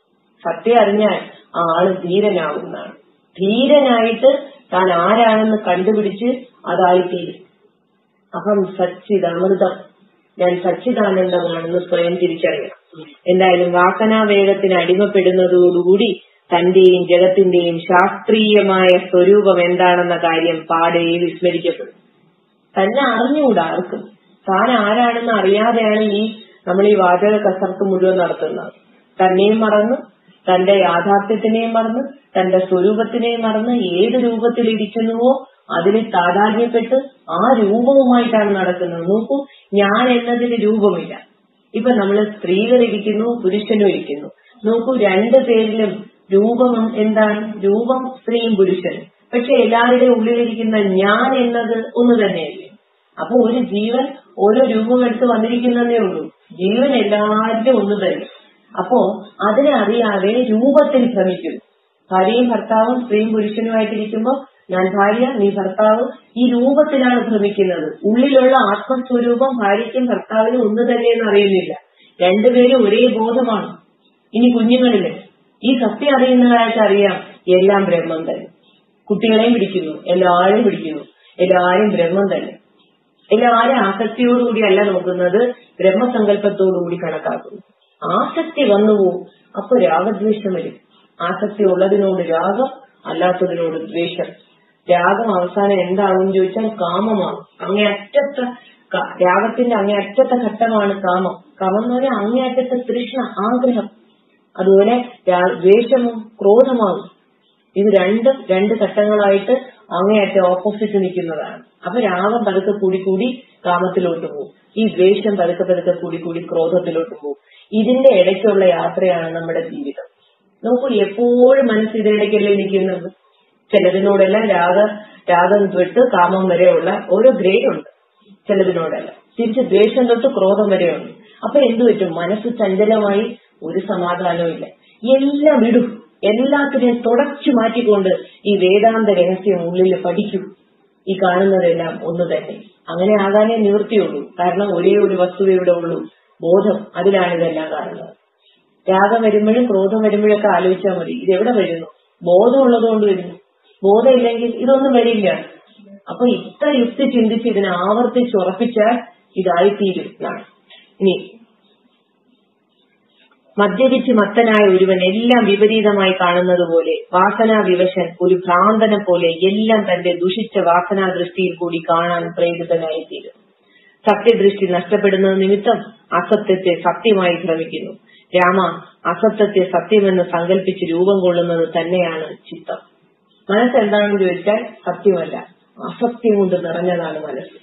സത്യം അറിഞ്ഞാൽ ആ ആള് ധീരനാവുന്നതാണ് ധീരനായിട്ട് താൻ ആരാണെന്ന് കണ്ടുപിടിച്ച് അതായിത്തീരും അഹം സച്ചിദാമൃതം ഞാൻ സച്ചിദാനന്ദമാണെന്ന് സ്വയം തിരിച്ചറിയണം എന്തായാലും വാസനാവേഗത്തിന് അടിമപ്പെടുന്നതോടുകൂടി തന്റെയും ജഗത്തിന്റെയും ശാസ്ത്രീയമായ സ്വരൂപം എന്താണെന്ന കാര്യം പാടെ വിസ്മരിക്കപ്പെടും തന്നെ അറിഞ്ഞുകൂടാ ആർക്കും താൻ ആരാണെന്ന് അറിയാതെയാണ് ഈ നമ്മൾ ഈ വാചക കസർത്ത് മുഴുവൻ നടത്തുന്നത് തന്നെയും മറന്ന് തന്റെ യാഥാർത്ഥ്യത്തിനെയും മറന്ന് തന്റെ സ്വരൂപത്തിനെയും മറന്ന് ഏത് രൂപത്തിൽ ഇരിക്കുന്നുവോ അതിൽ താതാത്മ്യപ്പെട്ട് ആ രൂപവുമായിട്ടാണ് നടക്കുന്നത് നോക്കൂ ഞാൻ എന്നതിന് രൂപമില്ല ഇപ്പൊ നമ്മൾ സ്ത്രീകൾ ഇരിക്കുന്നു പുരുഷനും ഇരിക്കുന്നു നോക്കൂ രണ്ടു പേരിലും രൂപം എന്താണ് രൂപം സ്ത്രീയും പുരുഷനും പക്ഷെ എല്ലാവരുടെയും ഉള്ളിലിരിക്കുന്ന ഞാൻ എന്നത് ഒന്ന് തന്നെയല്ലേ അപ്പൊ ഒരു ജീവൻ ഓരോ രൂപം എടുത്ത് വന്നിരിക്കുന്നതേ ഉള്ളൂ ജീവൻ എല്ലാവരുടെയും ഒന്ന് തന്നെ അപ്പോ അതിനെ അറിയാതെ രൂപത്തിൽ ഭ്രമിക്കുന്നു ഭാര്യയും ഭർത്താവും സ്ത്രീയും പുരുഷനുമായിട്ടിരിക്കുമ്പോ ഞാൻ ഭാര്യ നീ ഭർത്താവ് ഈ രൂപത്തിലാണ് ഭ്രമിക്കുന്നത് ഉള്ളിലുള്ള ആത്മസ്വരൂപം ഭാര്യയ്ക്കും ഭർത്താവിനും ഒന്ന് തന്നെയെന്ന് അറിയുന്നില്ല രണ്ടുപേരും ഒരേ ബോധമാണ് ഇനി കുഞ്ഞുങ്ങളില് ഈ സത്യം അറിയുന്നവരായിട്ട് അറിയാം എല്ലാം ബ്രഹ്മം തന്നെ കുട്ടികളെയും പിടിക്കുന്നു എല്ലാവരും പിടിക്കുന്നു എല്ലാവരും ബ്രഹ്മം തന്നെ എല്ലാവരും ആസക്തിയോടുകൂടി അല്ല നോക്കുന്നത് ബ്രഹ്മസങ്കല്പത്തോടുകൂടി കണക്കാക്കുന്നു ആസക്തി വന്നുപോകും അപ്പൊ രാഗദ്വേഷം വരും ആസക്തി ഉള്ളതിനോട് രാഗം അല്ലാത്തതിനോട് ദ്വേഷം രാഗം അവസാനം എന്താകും ചോദിച്ചാൽ കാമമാണ് അങ്ങേയറ്റത്തെ ക- രാഗത്തിന്റെ അങ്ങേയറ്റത്തെ ഘട്ടമാണ് കാമം കാമം എന്ന് പറഞ്ഞാൽ അങ്ങേയറ്റത്തെ തൃഷ്ണ ആഗ്രഹം അതുപോലെ രാ- ദ്വേഷവും ക്രോധമാകും ഇത് രണ്ടും രണ്ട് ഘട്ടങ്ങളായിട്ട് അങ്ങേയറ്റം ഓപ്പോസിറ്റ് നിൽക്കുന്നതാണ് അപ്പൊ രാഗം പതുക്കെ കൂടി കൂടി കാമത്തിലോട്ട് പോകും ഈ ദ്വേഷം പതുക്കെ പതുക്കെ കൂടി കൂടി ക്രോധത്തിലോട്ട് പോകും ഇതിന്റെ ഇടയ്ക്കുള്ള യാത്രയാണ് നമ്മുടെ ജീവിതം നോക്കൂ എപ്പോഴും മനസ്സ് ഇതിനിടയ്ക്കല്ലേ ഇരിക്കുന്നത് ചിലതിനോടെല്ലാം രാഗ രാഗം തൊട്ട് കാമം വരെയുള്ള ഓരോ ഗ്രേഡ് ഉണ്ട് ചിലതിനോടല്ല തിരിച്ച് ദ്വേഷം തൊട്ട് ക്രോധം വരെയുണ്ട് അപ്പൊ എന്തു പറ്റും മനസ്സ് ചഞ്ചലമായി ഒരു സമാധാനവും ഇല്ല എല്ലാം വിടും എല്ലാത്തിനെയും തുടച്ചു മാറ്റിക്കൊണ്ട് ഈ വേദാന്ത രഹസ്യം ഉള്ളിൽ പഠിക്കും ഈ കാണുന്നതെല്ലാം ഒന്ന് തന്നെ അങ്ങനെ ആകാനേ നിവൃത്തിയുള്ളൂ കാരണം ഒരേ ഒരു വസ്തുത ഇവിടെ ഉള്ളൂ ബോധം അതിലാണ് ഇതെല്ലാം കാണുന്നത് രാഗം വരുമ്പോഴും ക്രോധം വരുമ്പോഴൊക്കെ ആലോചിച്ചാൽ മതി ഇത് എവിടെ വരുന്നു ബോധമുള്ളത് കൊണ്ട് വരുന്നു ബോധമില്ലെങ്കിൽ ഇതൊന്നും വരില്ല അപ്പൊ ഇത്ര യുക്തി ചിന്തിച്ച് ഇതിനെ ആവർത്തിച്ചുറപ്പിച്ചാൽ ഇതായിത്തീരും എന്നാണ് ഇനി മദ്യപിച്ച് മത്തനായ ഒരുവൻ എല്ലാം വിപരീതമായി കാണുന്നത് പോലെ വാസനാ വിവശൻ ഒരു ഭ്രാന്തനെ പോലെ എല്ലാം തന്റെ ദുഷിച്ച വാസനാ ദൃഷ്ടിയിൽ കൂടി കാണാൻ പ്രേരിതനായിത്തീരും സത്യദൃഷ്ടി നഷ്ടപ്പെടുന്നത് നിമിത്തം അസത്യത്തെ സത്യമായി ഭ്രമിക്കുന്നു രാമ അസത്യത്തെ സത്യമെന്ന് സങ്കല്പിച്ച് രൂപം കൊള്ളുന്നത് തന്നെയാണ് ചിത്തം മനസ്സ് എന്താണെന്ന് ചോദിച്ചാൽ സത്യമല്ല അസത്യം കൊണ്ട് നിറഞ്ഞതാണ് മനസ്സ്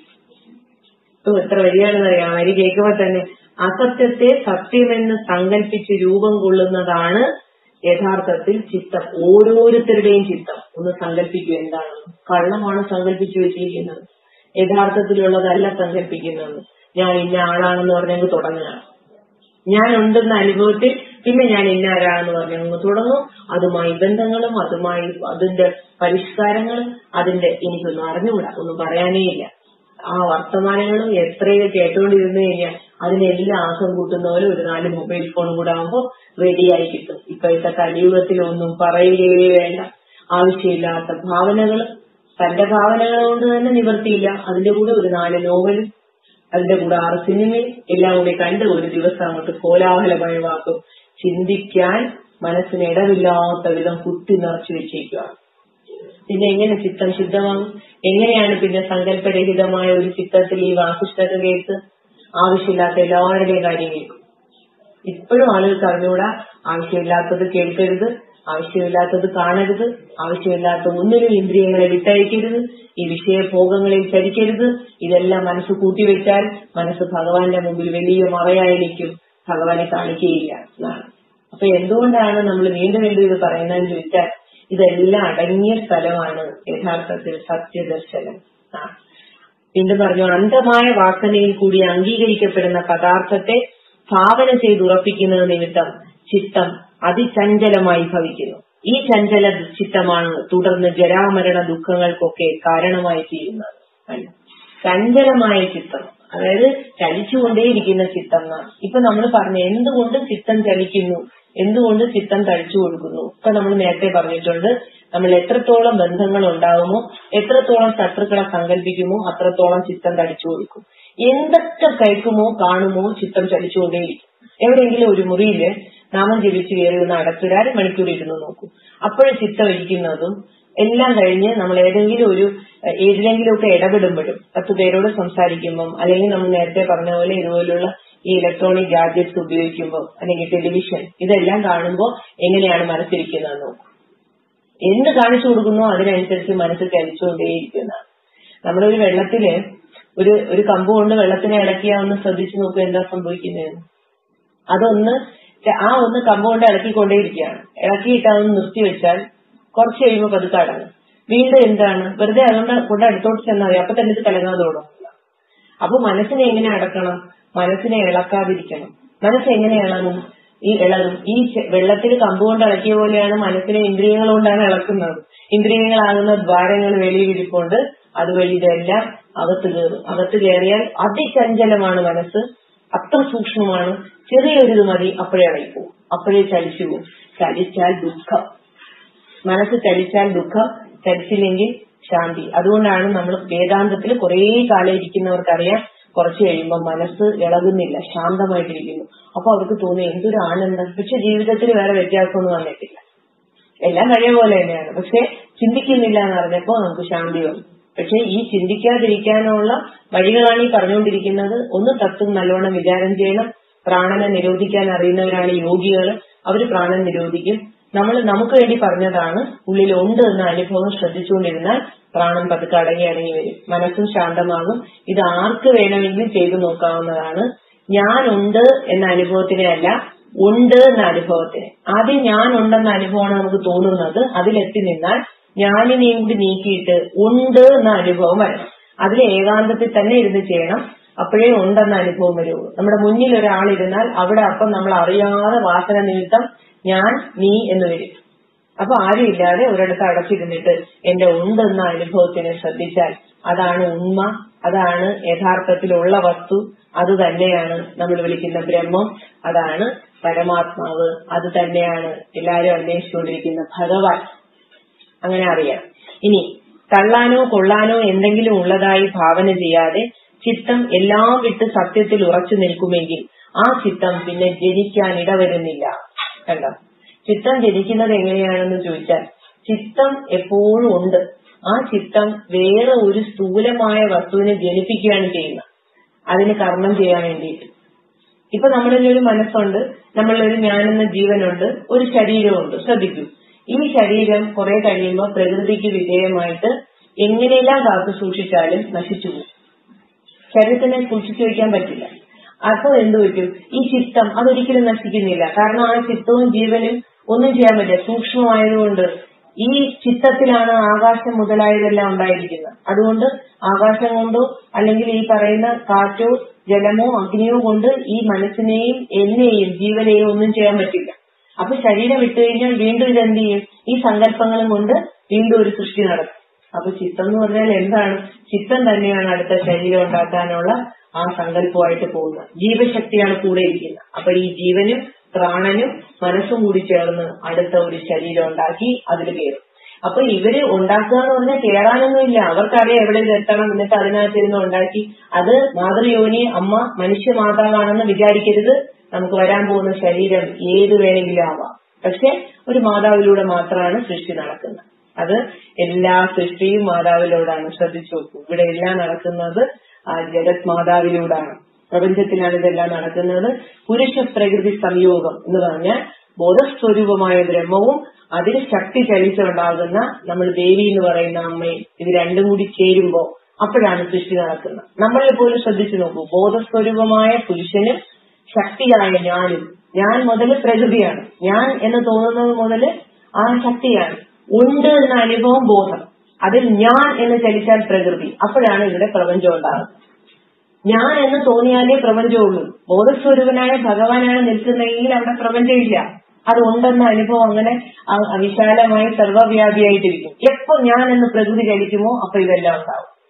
ഇപ്പൊ എത്ര വരികയാണെന്ന് അറിയാം വരി കേൾക്കുമ്പോൾ തന്നെ അസത്യത്തെ സത്യമെന്ന് സങ്കല്പിച്ച് രൂപം കൊള്ളുന്നതാണ് യഥാർത്ഥത്തിൽ ചിത്തം ഓരോരുത്തരുടെയും ചിത്തം ഒന്ന് സങ്കല്പിക്കൂ എന്താണ് കള്ളമാണ് സങ്കല്പിച്ചു വെച്ചിരിക്കുന്നത് യഥാർത്ഥത്തിലുള്ളതല്ല സങ്കല്പിക്കുന്നത് ഞാൻ ഇന്ന ആളാണെന്ന് പറഞ്ഞങ്ങ് തുടങ്ങുകയാണ് ഞാൻ ഉണ്ടെന്ന അനുഭവത്തിൽ പിന്നെ ഞാൻ ഇന്ന ആരാണെന്ന് പറഞ്ഞങ്ങ് തുടങ്ങും അതുമായി ബന്ധങ്ങളും അതുമായി അതിന്റെ പരിഷ്കാരങ്ങളും അതിന്റെ എനിക്കൊന്നും അറിഞ്ഞുകൂടാ ഒന്നും പറയാനേ ഇല്ല ആ വർത്തമാനങ്ങളും എത്രയോ കേട്ടുകൊണ്ടിരുന്നു കഴിഞ്ഞാൽ അതിനെല്ലാം ആസം കൂട്ടുന്ന പോലെ ഒരു നാല് മൊബൈൽ ഫോൺ കൂടെ ആകുമ്പോൾ റെഡിയായി കിട്ടും ഇപ്പോഴത്തെ കലിയുഗത്തിൽ ഒന്നും പറയുകയേ വേണ്ട ആവശ്യമില്ലാത്ത ഭാവനകൾ തന്റെ ഭാവനകൾ കൊണ്ട് തന്നെ നിവർത്തിയില്ല അതിന്റെ കൂടെ ഒരു നാല് നോവലും അതിന്റെ കൂടെ ആറ് സിനിമയും എല്ലാം കൂടി കണ്ട് ഒരു ദിവസം അങ്ങോട്ട് കോലാഹലമയമാക്കും ചിന്തിക്കാൻ മനസ്സിന് ഇടവില്ലാത്ത വിധം കുത്തി നിറച്ചു വെച്ചേക്കുകയാണ് പിന്നെ എങ്ങനെ ചിത്തം ശുദ്ധമാകും എങ്ങനെയാണ് പിന്നെ സങ്കല്പരഹിതമായ ഒരു ചിത്തത്തിൽ ഈ വാസിഷ്ഠത കേട്ട് ആവശ്യമില്ലാത്ത എല്ലാവരുടെയും കാര്യം കേൾക്കും ഇപ്പോഴും ആളുകൾക്ക് അറിഞ്ഞുകൂടാ ആവശ്യമില്ലാത്തത് കേൾക്കരുത് ആവശ്യമില്ലാത്തത് കാണരുത് ആവശ്യമില്ലാത്ത ഒന്നിനും ഇന്ദ്രിയങ്ങളെ വിട്ടയക്കരുത് ഈ വിഷയഭോഗങ്ങളിൽ ചരിക്കരുത് ഇതെല്ലാം മനസ്സ് കൂട്ടിവെച്ചാൽ മനസ്സ് ഭഗവാന്റെ മുമ്പിൽ വലിയ മറയായിരിക്കും ഭഗവാനെ കാണിക്കുകയില്ല എന്നാണ് അപ്പൊ എന്തുകൊണ്ടാണ് നമ്മൾ വീണ്ടും വീണ്ടും ഇത് പറയുന്നതെന്ന് ചോദിച്ചാൽ ഇതെല്ലാം അടങ്ങിയ സ്ഥലമാണ് യഥാർത്ഥത്തിൽ സത്യദർശനം ആ. വീണ്ടും പറഞ്ഞു അന്ധമായ വാസനയിൽ കൂടി അംഗീകരിക്കപ്പെടുന്ന പദാർത്ഥത്തെ ഭാവന ചെയ്തുറപ്പിക്കുന്നത് നിമിത്തം ചിത്തം അതിചഞ്ചലമായി ഭവിക്കുന്നു ഈ ചഞ്ചല ചിത്തമാണ് തുടർന്ന് ജരാമരണ ദുഃഖങ്ങൾക്കൊക്കെ കാരണമായി തീരുന്നത് കണ്ടോ? ചഞ്ചലമായ ചിത്തം അതായത് ചലിച്ചുകൊണ്ടേയിരിക്കുന്ന ചിത്തം എന്നാണ് ഇപ്പൊ നമ്മൾ പറഞ്ഞു എന്തുകൊണ്ട് ചിത്തം ചലിക്കുന്നു എന്തുകൊണ്ട് ചിത്തം തഴിച്ചു കൊടുക്കുന്നു ഇപ്പൊ നമ്മൾ നേരത്തെ പറഞ്ഞിട്ടുണ്ട് നമ്മൾ എത്രത്തോളം ബന്ധങ്ങൾ ഉണ്ടാവുമോ എത്രത്തോളം ശത്രുക്കളെ സങ്കല്പിക്കുമോ അത്രത്തോളം ചിത്തം തടിച്ചു കൊടുക്കും എന്തൊക്കെ കേൾക്കുമോ കാണുമോ ചിത്തം ചലിച്ചുകൊണ്ടേയിരിക്കും എവിടെയെങ്കിലും ഒരു മുറിയില് നാമം ജപിച്ച് കയറി ഒന്ന് അടച്ചൊരു അരമണിക്കൂർ ഇരുന്ന് നോക്കും അപ്പോഴും ചിത്തം ഇരിക്കുന്നതും എല്ലാം കഴിഞ്ഞ് നമ്മൾ ഏതെങ്കിലും ഒരു ഏഹ്, ഏതിലെങ്കിലുമൊക്കെ ഇടപെടുമ്പോഴും പത്ത് പേരോട് സംസാരിക്കുമ്പം അല്ലെങ്കിൽ നമ്മൾ നേരത്തെ പറഞ്ഞ പോലെ ഇതുപോലുള്ള ഈ ഇലക്ട്രോണിക് ഗാഡ്ജറ്റ്സ് ഉപയോഗിക്കുമ്പോൾ അല്ലെങ്കിൽ ടെലിവിഷൻ ഇതെല്ലാം കാണുമ്പോൾ എങ്ങനെയാണ് മനസ്സിരിക്കുന്നത് നോക്കും എന്ത് കാണിച്ചു കൊടുക്കുന്നോ അതിനനുസരിച്ച് മനസ്സ് ചലിച്ചുകൊണ്ടേയിരിക്കുന്നതാണ് നമ്മളൊരു വെള്ളത്തില് ഒരു ഒരു കമ്പ് കൊണ്ട് വെള്ളത്തിനെ ഇളക്കിയാ ഒന്ന് ശ്രദ്ധിച്ചു നോക്കുക എന്താ സംഭവിക്കുന്നത് അതൊന്ന് ച- ആ ഒന്ന് കമ്പ് കൊണ്ട് ഇളക്കിക്കൊണ്ടേയിരിക്കുകയാണ് ഇളക്കിയിട്ട് അതൊന്ന് നിർത്തിവെച്ചാൽ കുറച്ച് കഴിയുമ്പോൾ പതുക്കെ അടങ്ങും വീണ്ടും എന്താണ് വെറുതെ അതുകൊണ്ട് കൊണ്ട് അടുത്തോട്ട് ചെന്നാൽ മതി അപ്പൊ തന്നെ ഇത് കലങ്ങാതെ തുടങ്ങില്ല അപ്പൊ മനസ്സിനെ എങ്ങനെ അടക്കണം മനസ്സിനെ ഇളക്കാതിരിക്കണം മനസ്സ് എങ്ങനെ ഇളകും ഈ ഇളകും ഈ ചെ- വെള്ളത്തിൽ കമ്പ് കൊണ്ട് ഇളക്കിയ പോലെയാണ് മനസ്സിനെ ഇന്ദ്രിയങ്ങൾ കൊണ്ടാണ് ഇളക്കുന്നത് ഇന്ദ്രിയങ്ങളാകുന്ന ദ്വാരങ്ങൾ വെളിയിൽ ഇരിപ്പുണ്ട് അതുവഴി ഇതെല്ലാം അകത്ത് കയറും അകത്ത് കയറിയാൽ അതിചഞ്ചലമാണ് മനസ്സ് അത്ര സൂക്ഷ്മമാണ് ചെറിയൊരിത് മതി അപ്പോഴേ ഇളകിപ്പോവും അപ്പോഴേ ചലിച്ചു പോകും ചലിച്ചാൽ ദുഃഖം മനസ്സ് ചലിച്ചാൽ ദുഃഖം ചലിച്ചില്ലെങ്കിൽ ശാന്തി അതുകൊണ്ടാണ് നമ്മൾ വേദാന്തത്തിൽ കുറേ കാലം ഇരിക്കുന്നവർക്കറിയാം കുറച്ച് കഴിയുമ്പോൾ മനസ്സ് ഇളകുന്നില്ല ശാന്തമായിട്ടിരിക്കുന്നു അപ്പൊ അവർക്ക് തോന്നി എന്തൊരു ആനന്ദം പക്ഷെ ജീവിതത്തിൽ വേറെ വ്യത്യാസമൊന്നും വന്നിട്ടില്ല എല്ലാം പഴയ പോലെ തന്നെയാണ് പക്ഷെ ചിന്തിക്കുന്നില്ല എന്ന് പറഞ്ഞപ്പോ നമുക്ക് ശാന്തി വന്നു പക്ഷെ ഈ ചിന്തിക്കാതിരിക്കാനുള്ള വഴികളാണ് ഈ പറഞ്ഞുകൊണ്ടിരിക്കുന്നത് ഒന്ന് തത്വം നല്ലോണം വിചാരം ചെയ്യണം പ്രാണനെ നിരോധിക്കാൻ അറിയുന്നവരാണ് യോഗികൾ അവര് പ്രാണൻ നിരോധിക്കും നമ്മൾ നമുക്ക് വേണ്ടി പറഞ്ഞതാണ് ഉള്ളിൽ ഉണ്ട് എന്ന അനുഭവം ശ്രദ്ധിച്ചുകൊണ്ടിരുന്നാൽ പ്രാണൻ പതുക്കെ അടങ്ങി അടങ്ങി വരും മനസ്സും ശാന്തമാകും ഇത് ആർക്ക് വേണമെങ്കിലും ചെയ്തു നോക്കാവുന്നതാണ് ഞാനുണ്ട് എന്ന അനുഭവത്തിനെ അല്ല ഉണ്ട് എന്ന അനുഭവത്തിന് ആദ്യം ഞാൻ ഉണ്ടെന്ന അനുഭവമാണ് നമുക്ക് തോന്നുന്നത് അതിലെത്തി നിന്നാൽ ഞാനിനെയും കൂടി നീക്കിയിട്ട് ഉണ്ട് എന്ന അനുഭവം വരണം അതിൽ ഏകാന്തത്തിൽ തന്നെ ഇരുന്ന് ചെയ്യണം അപ്പോഴേ ഉണ്ടെന്ന അനുഭവം വരുള്ളൂ നമ്മുടെ മുന്നിൽ ഒരാളിരുന്നാൽ അവിടെ അപ്പം നമ്മൾ അറിയാതെ വാസന നിമിത്തം ഞാൻ നീ എന്ന് വരും അപ്പൊ ആരും ഇല്ലാതെ ഒരിടത്ത് അടച്ചിരുന്നിട്ട് എന്റെ ഉണ്ടെന്ന അനുഭവത്തിനെ ശ്രദ്ധിച്ചാൽ അതാണ് ഉണ്മ അതാണ് യഥാർത്ഥത്തിലുള്ള വസ്തു അത് തന്നെയാണ് നമ്മൾ വിളിക്കുന്ന ബ്രഹ്മം അതാണ് പരമാത്മാവ് അത് തന്നെയാണ് എല്ലാവരും അന്വേഷിച്ചുകൊണ്ടിരിക്കുന്ന ഭഗവാൻ അങ്ങനെ അറിയാം ഇനി തള്ളാനോ കൊള്ളാനോ എന്തെങ്കിലും ഉള്ളതായി ഭാവന ചെയ്യാതെ ചിത്തം എല്ലാം വിട്ട് സത്യത്തിൽ ഉറച്ചു നിൽക്കുമെങ്കിൽ ആ ചിത്തം പിന്നെ ജനിക്കാൻ ഇടവരുന്നില്ല കണ്ടോ ചിത്തം ജനിക്കുന്നത് എങ്ങനെയാണെന്ന് ചോദിച്ചാൽ ചിത്തം എപ്പോഴും ഉണ്ട് ആ ചിത്തം വേറെ ഒരു സ്ഥൂലമായ വസ്തുവിനെ ജനിപ്പിക്കുകയാണ് ചെയ്യുന്നത് അതിന് കർമ്മം ചെയ്യാൻ വേണ്ടിയിട്ട് ഇപ്പൊ നമ്മളിൽ ഒരു മനസ്സുണ്ട് നമ്മളിലൊരു ഞാനെന്ന ജീവനുണ്ട് ഒരു ശരീരമുണ്ട് ശ്രദ്ധിക്കൂ ഈ ശരീരം കുറെ കഴിയുമ്പോൾ പ്രകൃതിക്ക് വിധേയമായിട്ട് എങ്ങനെയെല്ലാം കാത്തു സൂക്ഷിച്ചാലും നശിച്ചു പോകും ശരീരത്തിനെ സൂക്ഷിച്ചു വയ്ക്കാൻ പറ്റില്ല അപ്പൊ എന്ത് പറ്റും ഈ ചിത്തം അതൊരിക്കലും നശിക്കുന്നില്ല കാരണം ആ ചിത്തവും ജീവനും ഒന്നും ചെയ്യാൻ പറ്റില്ല സൂക്ഷ്മമായതുകൊണ്ട് ഈ ചിത്തത്തിലാണ് ആകാശം മുതലായതെല്ലാം ഉണ്ടായിരിക്കുന്നത് അതുകൊണ്ട് ആകാശം കൊണ്ടോ അല്ലെങ്കിൽ ഈ പറയുന്ന കാറ്റോ ജലമോ അഗ്നിയോ കൊണ്ട് ഈ മനസ്സിനെയും എന്നെയും ജീവനെയും ഒന്നും ചെയ്യാൻ പറ്റില്ല അപ്പൊ ശരീരം വിട്ടുകഴിഞ്ഞാൽ വീണ്ടും ഇത് എന്ത് ചെയ്യും ഈ സങ്കല്പങ്ങളും കൊണ്ട് വീണ്ടും ഒരു സൃഷ്ടി നടക്കും അപ്പൊ ചിത്തം എന്ന് പറഞ്ഞാൽ എന്താണ് ചിത്തം തന്നെയാണ് അടുത്ത ശരീരം ഉണ്ടാക്കാനുള്ള ആ സങ്കല്പമായിട്ട് പോകുന്നത് ജീവശക്തിയാണ് കൂടെ ഇരിക്കുന്നത് അപ്പൊ ഈ ജീവനും പ്രാണനും മനസ്സും കൂടി ചേർന്ന് അടുത്ത ഒരു ശരീരം ഉണ്ടാക്കി അതിൽ കയറും അപ്പൊ ഇവര് ഉണ്ടാക്കുക എന്ന് പറഞ്ഞാൽ കയറാനൊന്നുമില്ല അവർക്കറിയാം എവിടെ ഇത് എത്തണം എന്നിട്ട് അതിനകത്തിരുന്ന് ഉണ്ടാക്കി അത് മാതൃയോനി അമ്മ മനുഷ്യ മാതാവാണെന്ന് വിചാരിക്കരുത് നമുക്ക് വരാൻ പോകുന്ന ശരീരം ഏത് വേണമെങ്കിലും ആവാം പക്ഷെ ഒരു മാതാവിലൂടെ മാത്രമാണ് സൃഷ്ടി നടക്കുന്നത് അത് എല്ലാ സൃഷ്ടിയും മാതാവിലൂടാണ് ശ്രദ്ധിച്ചു നോക്കൂ ഇവിടെ എല്ലാം നടക്കുന്നത് ആ ജഗത് മാതാവിലൂടാണ് പ്രപഞ്ചത്തിലാണ് ഇതെല്ലാം നടക്കുന്നത് പുരുഷ പ്രകൃതി സംയോഗം എന്ന് പറഞ്ഞാൽ ബോധസ്വരൂപമായ ബ്രഹ്മവും അതിന് ശക്തി ചലിച്ചുണ്ടാകുന്ന നമ്മൾ ദേവി എന്ന് പറയുന്ന അമ്മയും ഇത് രണ്ടും കൂടി ചേരുമ്പോ അപ്പോഴാണ് സൃഷ്ടി നടക്കുന്നത് നമ്മളിൽ പോലും ശ്രദ്ധിച്ചു നോക്കൂ ബോധസ്വരൂപമായ പുരുഷനും ശക്തിയായ ഞാനും ഞാൻ മുതൽ പ്രകൃതിയാണ് ഞാൻ എന്ന് തോന്നുന്നത് മുതൽ ആ ശക്തിയാണ് ഉണ്ട് എന്ന അനുഭവം ബോധം അതിൽ ഞാൻ എന്ന് ചലിച്ചാൽ പ്രകൃതി അപ്പോഴാണ് ഇവിടെ പ്രപഞ്ചം ഉണ്ടാകുന്നത് ഞാൻ എന്ന് തോന്നിയാലേ പ്രപഞ്ചമുള്ളൂ ബോധസ്വരൂപനായ ഭഗവാനാണ് നിൽക്കുന്നതെങ്കിൽ അവിടെ പ്രപഞ്ചമില്ല അത് ഉണ്ടെന്ന അനുഭവം അങ്ങനെ അ- വിശാലമായി സർവ്വവ്യാപിയായിട്ടിരിക്കും എപ്പോ ഞാൻ എന്ന് പ്രകൃതി ചലിക്കുമോ അപ്പൊ ഇതെല്ലാം ഉണ്ടാവും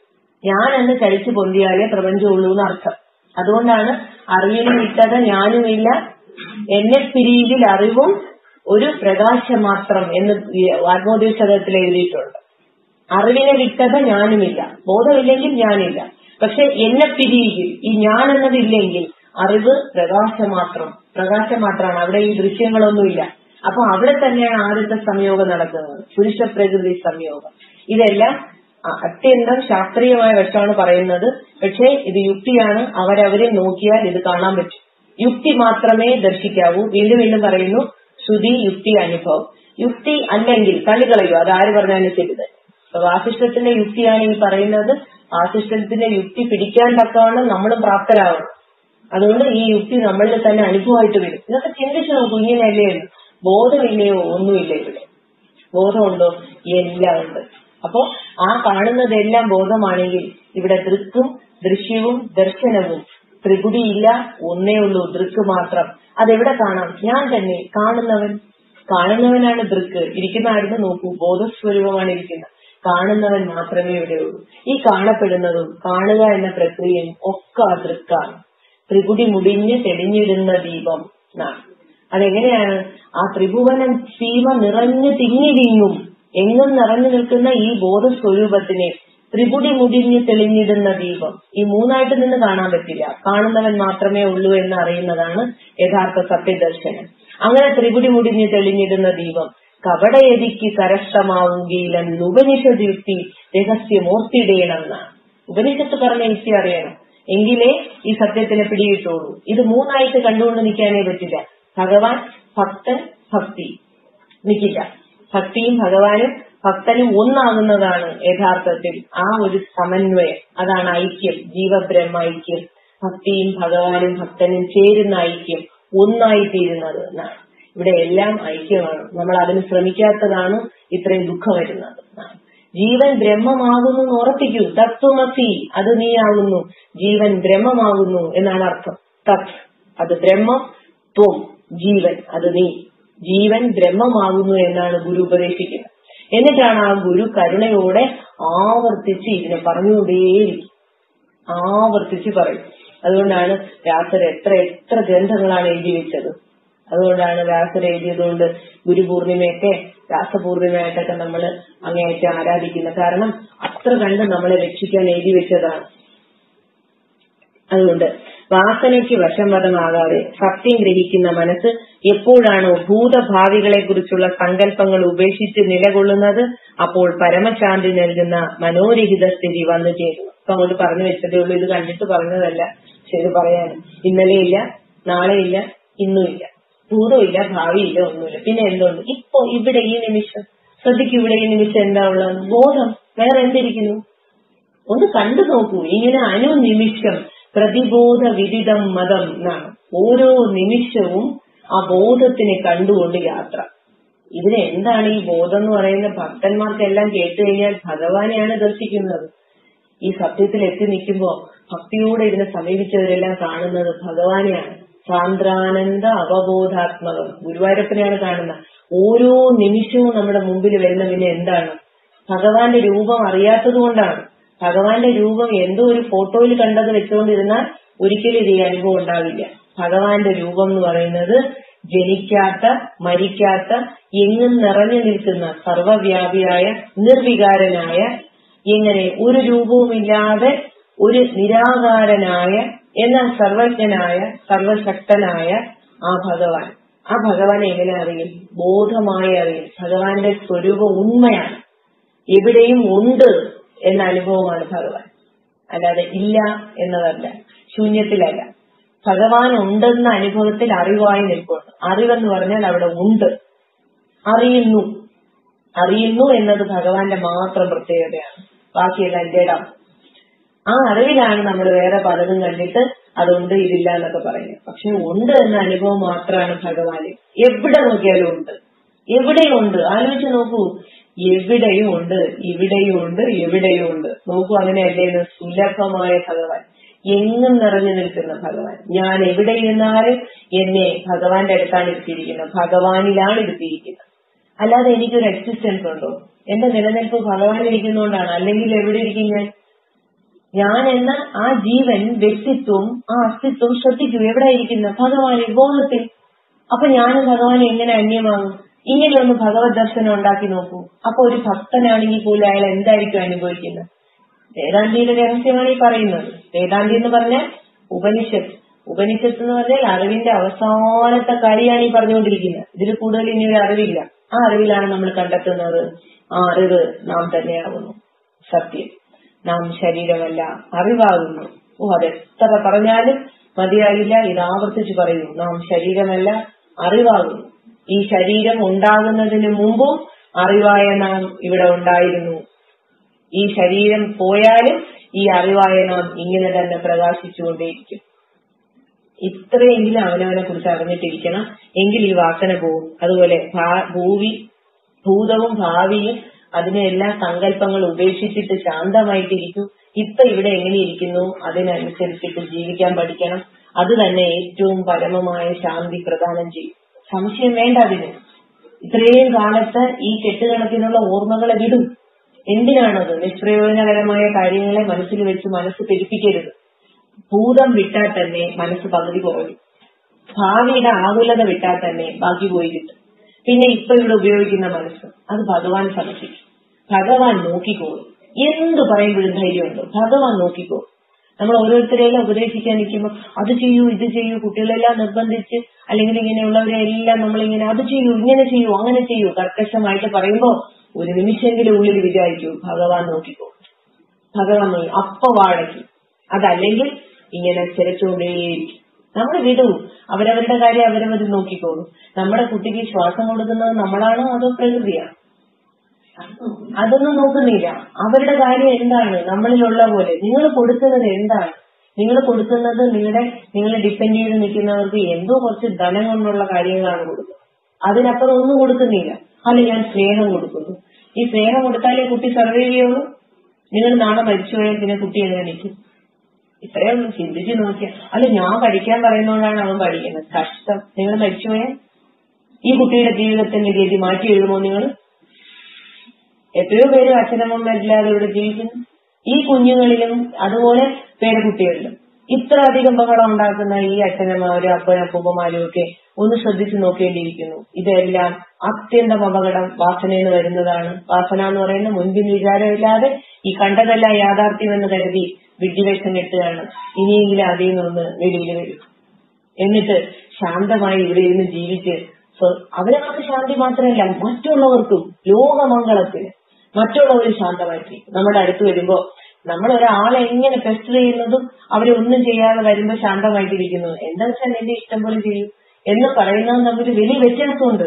ഞാൻ എന്ന് കഴിച്ചു പൊന്തിയാലേ പ്രപഞ്ചമുള്ളൂ എന്ന് അർത്ഥം അതുകൊണ്ടാണ് അറിവിന് വിട്ടത ഞാനുമില്ല എന്നെ പിരിയിൽ അറിവും ഒരു പ്രകാശം മാത്രം എന്ന് ഈ ആത്മോദ്ദേശകത്തിൽ എഴുതിയിട്ടുണ്ട് അറിവിനെ വിട്ടത ഞാനുമില്ല ബോധമില്ലെങ്കിൽ ഞാനില്ല പക്ഷെ എന്നെ പിരിയിൽ ഈ ഞാൻ എന്നതില്ലെങ്കിൽ അറിവ് പ്രകാശം മാത്രം പ്രകാശം മാത്രമാണ് അവിടെ ഈ ദൃശ്യങ്ങളൊന്നുമില്ല അപ്പൊ അവിടെ തന്നെയാണ് ആദ്യത്തെ സംയോഗം നടക്കുന്നത് പുരുഷ പ്രകൃതി സംയോഗം ഇതെല്ലാം അ- അത്യന്തം ശാസ്ത്രീയമായ വശമാണ് പറയുന്നത് പക്ഷേ ഇത് യുക്തിയാണ് അവരവരെ നോക്കിയാൽ ഇത് കാണാൻ പറ്റും യുക്തി മാത്രമേ ദർശിക്കാവൂ വീണ്ടും വീണ്ടും പറയുന്നു ശ്രുതി യുക്തി അനുഭവം യുക്തി അല്ലെങ്കിൽ തള്ളിക്കളയൂ അത് ആര് പറഞ്ഞാലും ശരി തന്നെ അപ്പൊ വാസിഷ്ഠത്തിന്റെ യുക്തിയാണ് ഈ പറയുന്നത് വാസിഷ്ഠത്തിന്റെ യുക്തി പിടിക്കാൻ തക്കവണ്ണം നമ്മളും പ്രാപ്തരാകണം അതുകൊണ്ട് ഈ യുക്തി നമ്മളിൽ തന്നെ അനുഭവമായിട്ട് വരും ഇതൊക്കെ ചിന്തിച്ചു നോക്കൂ ഇങ്ങനെയല്ലേ എന്ന്. ബോധമില്ലയോ ഒന്നുമില്ല ഇവിടെ ബോധമുണ്ടോ എല്ലാം ഉണ്ട് അപ്പോ ആ കാണുന്നതെല്ലാം ബോധമാണെങ്കിൽ ഇവിടെ ദൃക്കും ദൃശ്യവും ദർശനവും ത്രികുടിയില്ല ഒന്നേ ഉള്ളൂ ദൃക്ക് മാത്രം അതെവിടെ കാണാം ഞാൻ തന്നെ കാണുന്നവൻ കാണുന്നവനാണ് ദൃക്ക് ഇരിക്കുന്ന ആയിരുന്നു നോക്കൂ ബോധസ്വരൂപമാണ് ഇരിക്കുന്നത് കാണുന്നവൻ മാത്രമേ ഇവിടെയുള്ളൂ ഈ കാണപ്പെടുന്നതും കാണുക എന്ന പ്രക്രിയയും ഒക്കെ ആ ദൃക്കാണ് ത്രികുടി മുടിഞ്ഞ് തെളിഞ്ഞിടുന്ന ദീപം എന്നാണ് അതെങ്ങനെയാണ് ആ ത്രിഭുവനം സീമ നിറഞ്ഞു തിങ്ങിടിങ്ങും എങ്ങും നിറഞ്ഞു നിൽക്കുന്ന ഈ ബോധസ്വരൂപത്തിനെ ത്രിപുടി മുടിഞ്ഞ് തെളിഞ്ഞിടുന്ന ദീപം ഈ മൂന്നായിട്ട് നിന്ന് കാണാൻ പറ്റില്ല കാണുന്നവൻ മാത്രമേ ഉള്ളൂ എന്ന് അറിയുന്നതാണ് യഥാർത്ഥ സത്യദർശനം അങ്ങനെ ത്രിപുടി മുടിഞ്ഞ് തെളിഞ്ഞിടുന്ന ദീപം കപടയതിക്ക് കരസ്ഥമാവുകയിലെന്ന് ഉപനിഷത് യുക്തി രഹസ്യമോർത്തിടേണമെന്നാണ് ഉപനിഷത്ത് പറഞ്ഞ യുക്തി അറിയണം എങ്കിലേ ഈ സത്യത്തിനെ പിടികിട്ടുള്ളൂ ഇത് മൂന്നായിട്ട് കണ്ടുകൊണ്ട് നിൽക്കാനേ പറ്റില്ല ഭഗവാൻ ഭക്തൻ ഭക്തി നിൽക്കില്ല ഭക്തിയും ഭഗവാനും ഭക്തനും ഒന്നാകുന്നതാണ് യഥാർത്ഥത്തിൽ ആ ഒരു സമന്വയം അതാണ് ഐക്യം ജീവബ്രഹ്മ ഐക്യം ഭക്തിയും ഭഗവാനും ഭക്തനും ചേരുന്ന ഐക്യം ഒന്നായി തീരുന്നത് എന്നാണ് ഇവിടെ എല്ലാം ഐക്യമാണ് നമ്മൾ അതിന് ശ്രമിക്കാത്തതാണ് ഇത്രയും ദുഃഖം വരുന്നത് എന്നാണ് ജീവൻ ബ്രഹ്മമാകുന്നു എന്ന് ഉറപ്പിക്കൂ തത്വമസി അത് നീയാകുന്നു ജീവൻ ബ്രഹ്മമാകുന്നു എന്നാണ് അർത്ഥം തത് അത് ബ്രഹ്മം ത്വം ജീവൻ അത് നീ ജീവൻ ബ്രഹ്മമാകുന്നു എന്നാണ് ഗുരു ഉപദേശിക്കുന്നത് എന്നിട്ടാണ് ആ ഗുരു കരുണയോടെ ആവർത്തിച്ച് ഇതിനെ പറഞ്ഞുകൊണ്ടേയിരിക്കും ആവർത്തിച്ച് പറയും അതുകൊണ്ടാണ് വ്യാസർ എത്ര എത്ര ഗ്രന്ഥങ്ങളാണ് എഴുതി വെച്ചത് അതുകൊണ്ടാണ് വ്യാസർ എഴുതിയതുകൊണ്ട് ഗുരുപൂർണിമയൊക്കെ വ്യാസപൂർണിമയായിട്ടൊക്കെ നമ്മൾ അങ്ങേയറ്റം ആരാധിക്കുന്നത് കാരണം അത്ര കണ്ട് നമ്മളെ രക്ഷിക്കാൻ എഴുതി വെച്ചതാണ് അതുകൊണ്ട് വാസനയ്ക്ക് വശംവദമാകാതെ സത്യം ഗ്രഹിക്കുന്ന മനസ്സ് എപ്പോഴാണോ ഭൂതഭാവികളെ കുറിച്ചുള്ള സങ്കല്പങ്ങൾ ഉപേക്ഷിച്ച് നിലകൊള്ളുന്നത് അപ്പോൾ പരമശാന്തി നൽകുന്ന മനോരഹിത സ്ഥിതി വന്നു ചേരുന്നു അപ്പൊ അങ്ങോട്ട് പറഞ്ഞു വെച്ചതേ ഉള്ളൂ ഇത് കണ്ടിട്ട് പറഞ്ഞതല്ല ശരി പറയാൻ ഇന്നലെയില്ല നാളെയില്ല ഇന്നുമില്ല ഭൂതമില്ല ഭാവിയില്ല ഒന്നുമില്ല പിന്നെ എന്തുണ്ട് ഇപ്പൊ ഇവിടെ ഈ നിമിഷം ശ്രദ്ധിക്കൂ ഇവിടെ ഈ നിമിഷം എന്താ ഉള്ളത് ബോധം വേറെ എന്തിരിക്കുന്നു ഒന്ന് കണ്ടു നോക്കൂ ഇങ്ങനെ അനുനിമിഷം പ്രതിബോധ വിദിതം മതം എന്നാണ് ഓരോ നിമിഷവും ആ ബോധത്തിനെ കണ്ടുകൊണ്ട് യാത്ര ഇതിന് എന്താണ് ഈ ബോധം എന്ന് പറയുന്ന ഭക്തന്മാർക്കെല്ലാം കേട്ട് കഴിഞ്ഞാൽ ഭഗവാനെയാണ് ദർശിക്കുന്നത് ഈ സത്യത്തിൽ എത്തി നിൽക്കുമ്പോ ഭക്തിയോടെ ഇതിനെ സമീപിച്ചവരെല്ലാം കാണുന്നത് ഭഗവാനെയാണ് സാന്ദ്രാനന്ദ അവബോധാത്മകം ഗുരുവായൂരപ്പനെയാണ് കാണുന്നത് ഓരോ നിമിഷവും നമ്മുടെ മുമ്പിൽ വരുന്ന പിന്നെ എന്താണ് ഭഗവാന്റെ രൂപം അറിയാത്തത് കൊണ്ടാണ് ഭഗവാന്റെ രൂപം എന്തോ ഒരു ഫോട്ടോയിൽ കണ്ടത് വെച്ചുകൊണ്ടിരുന്നാൽ ഒരിക്കലും ഇത് ഈ അനുഭവം ഉണ്ടാവില്ല ഭഗവാന്റെ രൂപം എന്ന് പറയുന്നത് ജനിക്കാത്ത മരിക്കാത്ത എങ്ങും നിറഞ്ഞു നിൽക്കുന്ന സർവവ്യാപിയായ നിർവികാരനായ ഇങ്ങനെ ഒരു രൂപവുമില്ലാതെ ഒരു നിരാകാരനായ എന്നാൽ സർവജ്ഞനായ സർവശക്തനായ ആ ഭഗവാൻ ആ ഭഗവാനെ എങ്ങനെ അറിയും ബോധമായി അറിയും ഭഗവാന്റെ സ്വരൂപം ഉണ്മയാണ് എവിടെയും ഉണ്ട് എന്ന അനുഭവമാണ് ഭഗവാൻ അല്ലാതെ ഇല്ല എന്നതല്ല ശൂന്യത്തിലല്ല ഭഗവാൻ ഉണ്ടെന്ന അനുഭവത്തിൽ അറിവായി നിൽക്കുന്നു അറിവെന്ന് പറഞ്ഞാൽ അവിടെ ഉണ്ട് അറിയുന്നു അറിയുന്നു എന്നത് ഭഗവാന്റെ മാത്രം പ്രത്യേകതയാണ് ബാക്കിയെല്ലാം ജഡം ആ അറിവിലാണ് നമ്മൾ വേറെ പലതും കണ്ടിട്ട് അതുണ്ട് ഇതില്ല എന്നൊക്കെ പറയുന്നത് പക്ഷെ ഉണ്ട് എന്ന അനുഭവം മാത്രമാണ് ഭഗവാന് എവിടെ നോക്കിയാലും ഉണ്ട് എവിടെയും ഉണ്ട് ആലോചിച്ച് നോക്കൂ എവിടെയും ഉണ്ട് ഇവിടെയും ഉണ്ട് എവിടെയും ഉണ്ട് നോക്കൂ അങ്ങനെയല്ലേ ഇത് സുലഭമായ ഭഗവാൻ എങ്ങും നിറഞ്ഞു നിൽക്കുന്ന ഭഗവാൻ ഞാൻ എവിടെ ഇരുന്നാലും എന്നെ ഭഗവാന്റെ അടുത്താണ് ഇരുത്തിയിരിക്കുന്നത് ഭഗവാനിലാണ് ഇരുത്തിയിരിക്കുന്നത് അല്ലാതെ എനിക്കൊരു എക്സിസ്റ്റൻസ് ഉണ്ടോ എന്റെ നിലനിൽപ്പ് ഭഗവാൻ ഇരിക്കുന്നതുകൊണ്ടാണ് അല്ലെങ്കിൽ എവിടെ ഇരിക്കും ഞാൻ ഞാൻ എന്ന ആ ജീവൻ വ്യക്തിത്വം ആ അസ്തിത്വം ശ്രദ്ധിക്കൂ എവിടെ ഇരിക്കുന്ന ഭഗവാനെ ബോധത്തിൽ അപ്പൊ ഞാനും ഭഗവാനെ എങ്ങനെ അന്യമാകും ഇങ്ങനെ ഒന്ന് ഭഗവത് ദർശനം ഉണ്ടാക്കി നോക്കൂ അപ്പൊ ഒരു ഭക്തനാണെങ്കിൽ പോലും അയാൾ എന്തായിരിക്കും അനുഭവിക്കുന്നത് വേദാന്തിയുടെ രഹസ്യമാണ് ഈ പറയുന്നത് വേദാന്തി എന്ന് പറഞ്ഞാൽ ഉപനിഷത്ത് ഉപനിഷത്ത് എന്ന് പറഞ്ഞാൽ അറിവിന്റെ അവസാനത്തെ കാര്യമാണ് ഈ പറഞ്ഞുകൊണ്ടിരിക്കുന്നത് ഇതിൽ കൂടുതൽ ഇനി ഒരു അറിവില്ല ആ അറിവിലാണ് നമ്മൾ കണ്ടെത്തുന്നത് ആ അറിവ് നാം തന്നെയാകുന്നു സത്യം നാം ശരീരമല്ല അറിവാകുന്നു ഓ അതെത്ര പറഞ്ഞാലും മതിയാകില്ല ഇത് ആവർത്തിച്ച് പറയൂ നാം ശരീരമല്ല അറിവാകുന്നു ഈ ശരീരം ഉണ്ടാകുന്നതിന് മുമ്പും അറിവായ നാം ഇവിടെ ഉണ്ടായിരുന്നു ഈ ശരീരം പോയാലും ഈ അറിവായ നാം ഇങ്ങനെ തന്നെ പ്രകാശിച്ചുകൊണ്ടേയിരിക്കും ഇത്രയെങ്കിലും അവനവനെ കുറിച്ച് അറിഞ്ഞിട്ടിരിക്കണം എങ്കിൽ ഈ വാസന പോവും അതുപോലെ ഭാ- ഭൂവി ഭൂതവും ഭാവിയും അതിനെ എല്ലാ സങ്കല്പങ്ങളും ഉപേക്ഷിച്ചിട്ട് ശാന്തമായിട്ടിരിക്കും ഇപ്പൊ ഇവിടെ എങ്ങനെ ഇരിക്കുന്നു അതിനനുസരിച്ചിട്ട് ജീവിക്കാൻ പഠിക്കണം അത് തന്നെ ഏറ്റവും പരമമായ ശാന്തി പ്രദാനം ചെയ്യും സംശയം വേണ്ട അതിന് ഇത്രയും കാലത്ത് ഈ കെട്ടുകണക്കിനുള്ള ഓർമ്മകളെ വിടും എന്തിനാണത് നിഷ്പ്രയോജനകരമായ കാര്യങ്ങളെ മനസ്സിൽ വെച്ച് മനസ്സ് പെരുപ്പിക്കരുത് ഭൂതം വിട്ടാൽ തന്നെ മനസ്സ് പകുതി കുറയും ഭാവിയുടെ ആകുലത വിട്ടാൽ തന്നെ ബാക്കി പോയി കിട്ടും പിന്നെ ഇപ്പൊ ഇവിടെ ഉപയോഗിക്കുന്ന മനസ്സ് അത് ഭഗവാൻ സമർപ്പിക്കും ഭഗവാൻ നോക്കിക്കോളും എന്ത് പറയുമ്പോഴും ധൈര്യമുണ്ട് ഭഗവാൻ നോക്കിക്കോളും നമ്മൾ ഓരോരുത്തരെയും ഉപദേശിക്കാൻ നിൽക്കുമ്പോൾ അത് ചെയ്യൂ ഇത് ചെയ്യൂ കുട്ടികളെല്ലാം നിർബന്ധിച്ച് അല്ലെങ്കിൽ ഇങ്ങനെയുള്ളവരെ എല്ലാം നമ്മളിങ്ങനെ അത് ചെയ്യൂ ഇങ്ങനെ ചെയ്യൂ അങ്ങനെ ചെയ്യൂ കർക്കശമായിട്ട് പറയുമ്പോൾ ഒരു നിമിഷമെങ്കിലും ഉള്ളിൽ വിചാരിക്കൂ ഭഗവാൻ നോക്കിക്കോ ഭഗവാൻ നോക്കി അപ്പൊ വാഴയ്ക്കും അതല്ലെങ്കിൽ ഇങ്ങനെ ചിരച്ചുകൊണ്ടേയിരിക്കും നമ്മൾ വിടൂ അവരവരുടെ കാര്യം അവരവർ നോക്കിക്കോളൂ നമ്മുടെ കുട്ടിക്ക് ശ്വാസം കൊടുക്കുന്നത് നമ്മളാണോ അതോ പ്രകൃതിയാണോ അതൊന്നും നോക്കുന്നില്ല അവരുടെ കാര്യം എന്താണ് നമ്മളിലുള്ള പോലെ നിങ്ങൾ കൊടുക്കുന്നത് എന്താണ് നിങ്ങൾ കൊടുക്കുന്നത് നിങ്ങളുടെ നിങ്ങൾ ഡിപ്പെൻഡ് ചെയ്ത് നിൽക്കുന്നവർക്ക് എന്തോ കുറച്ച് ധനം കൊണ്ടുള്ള കാര്യങ്ങളാണ് കൊടുക്കുന്നത് അതിനപ്പുറം ഒന്നും കൊടുക്കുന്നില്ല അല്ല ഞാൻ സ്നേഹം കൊടുക്കുന്നു ഈ സ്നേഹം കൊടുത്താലേ കുട്ടി സർവൈവ് ചെയ്യുള്ളൂ നിങ്ങൾ നാളെ മരിച്ചുപോയാൽ പിന്നെ കുട്ടി എങ്ങനെ നിൽക്കും ഇത്രയൊന്നും ചിന്തിച്ചു നോക്കിയാൽ അല്ല ഞാൻ പഠിക്കാൻ പറയുന്നതുകൊണ്ടാണ് അവൻ പഠിക്കുന്നത് കഷ്ടം നിങ്ങൾ മരിച്ചുപോയാൽ ഈ കുട്ടിയുടെ ജീവിതത്തിന്റെ ഗതി മാറ്റി എഴുതുമോ നിങ്ങൾ എത്രയോ പേര് അച്ഛനമ്മമാരില്ലാതെ ഇവിടെ ജീവിക്കുന്നു ഈ കുഞ്ഞുങ്ങളിലും അതുപോലെ പേരക്കുട്ടികളിലും ഇത്ര അധികം ബഹളം ഉണ്ടാക്കുന്ന ഈ അച്ഛനമ്മമാരും അപ്പനപ്പൂപ്പന്മാരും ഒക്കെ ഒന്ന് ശ്രദ്ധിച്ചു നോക്കേണ്ടിയിരിക്കുന്നു ഇതെല്ലാം അത്യന്തം അപകടം വാസനയെന്ന് വരുന്നതാണ് വാസന എന്ന് പറയുന്ന മുൻപിൻ വിചാരമില്ലാതെ ഈ കണ്ടതെല്ലാം യാഥാർത്ഥ്യമെന്ന് കരുതി വിഡ്ഢിവേഷം കെട്ടുകയാണ് ഇനിയെങ്കിലും അതിൽ നിന്ന് വെളിയിൽ വരും എന്നിട്ട് ശാന്തമായി ഇവിടെ ഇരുന്ന് ജീവിച്ച് സ്വ- അവരവർക്ക് ശാന്തി മാത്രമല്ല മറ്റുള്ളവർക്കും ലോകമംഗളത്തിന് മറ്റുള്ളവർ ശാന്തമായിട്ടിരിക്കും നമ്മുടെ അടുത്ത് വരുമ്പോ നമ്മൾ ഒരാളെ എങ്ങനെ പെസ്റ്റർ ചെയ്യുന്നതും അവരെ ഒന്നും ചെയ്യാതെ വരുമ്പോ ശാന്തമായിട്ടിരിക്കുന്നു എന്താ വെച്ചാൽ നിന്റെ ഇഷ്ടം പോലെ ചെയ്യും എന്ന് പറയുന്നതും തമ്മിൽ വലിയ വ്യത്യാസമുണ്ട്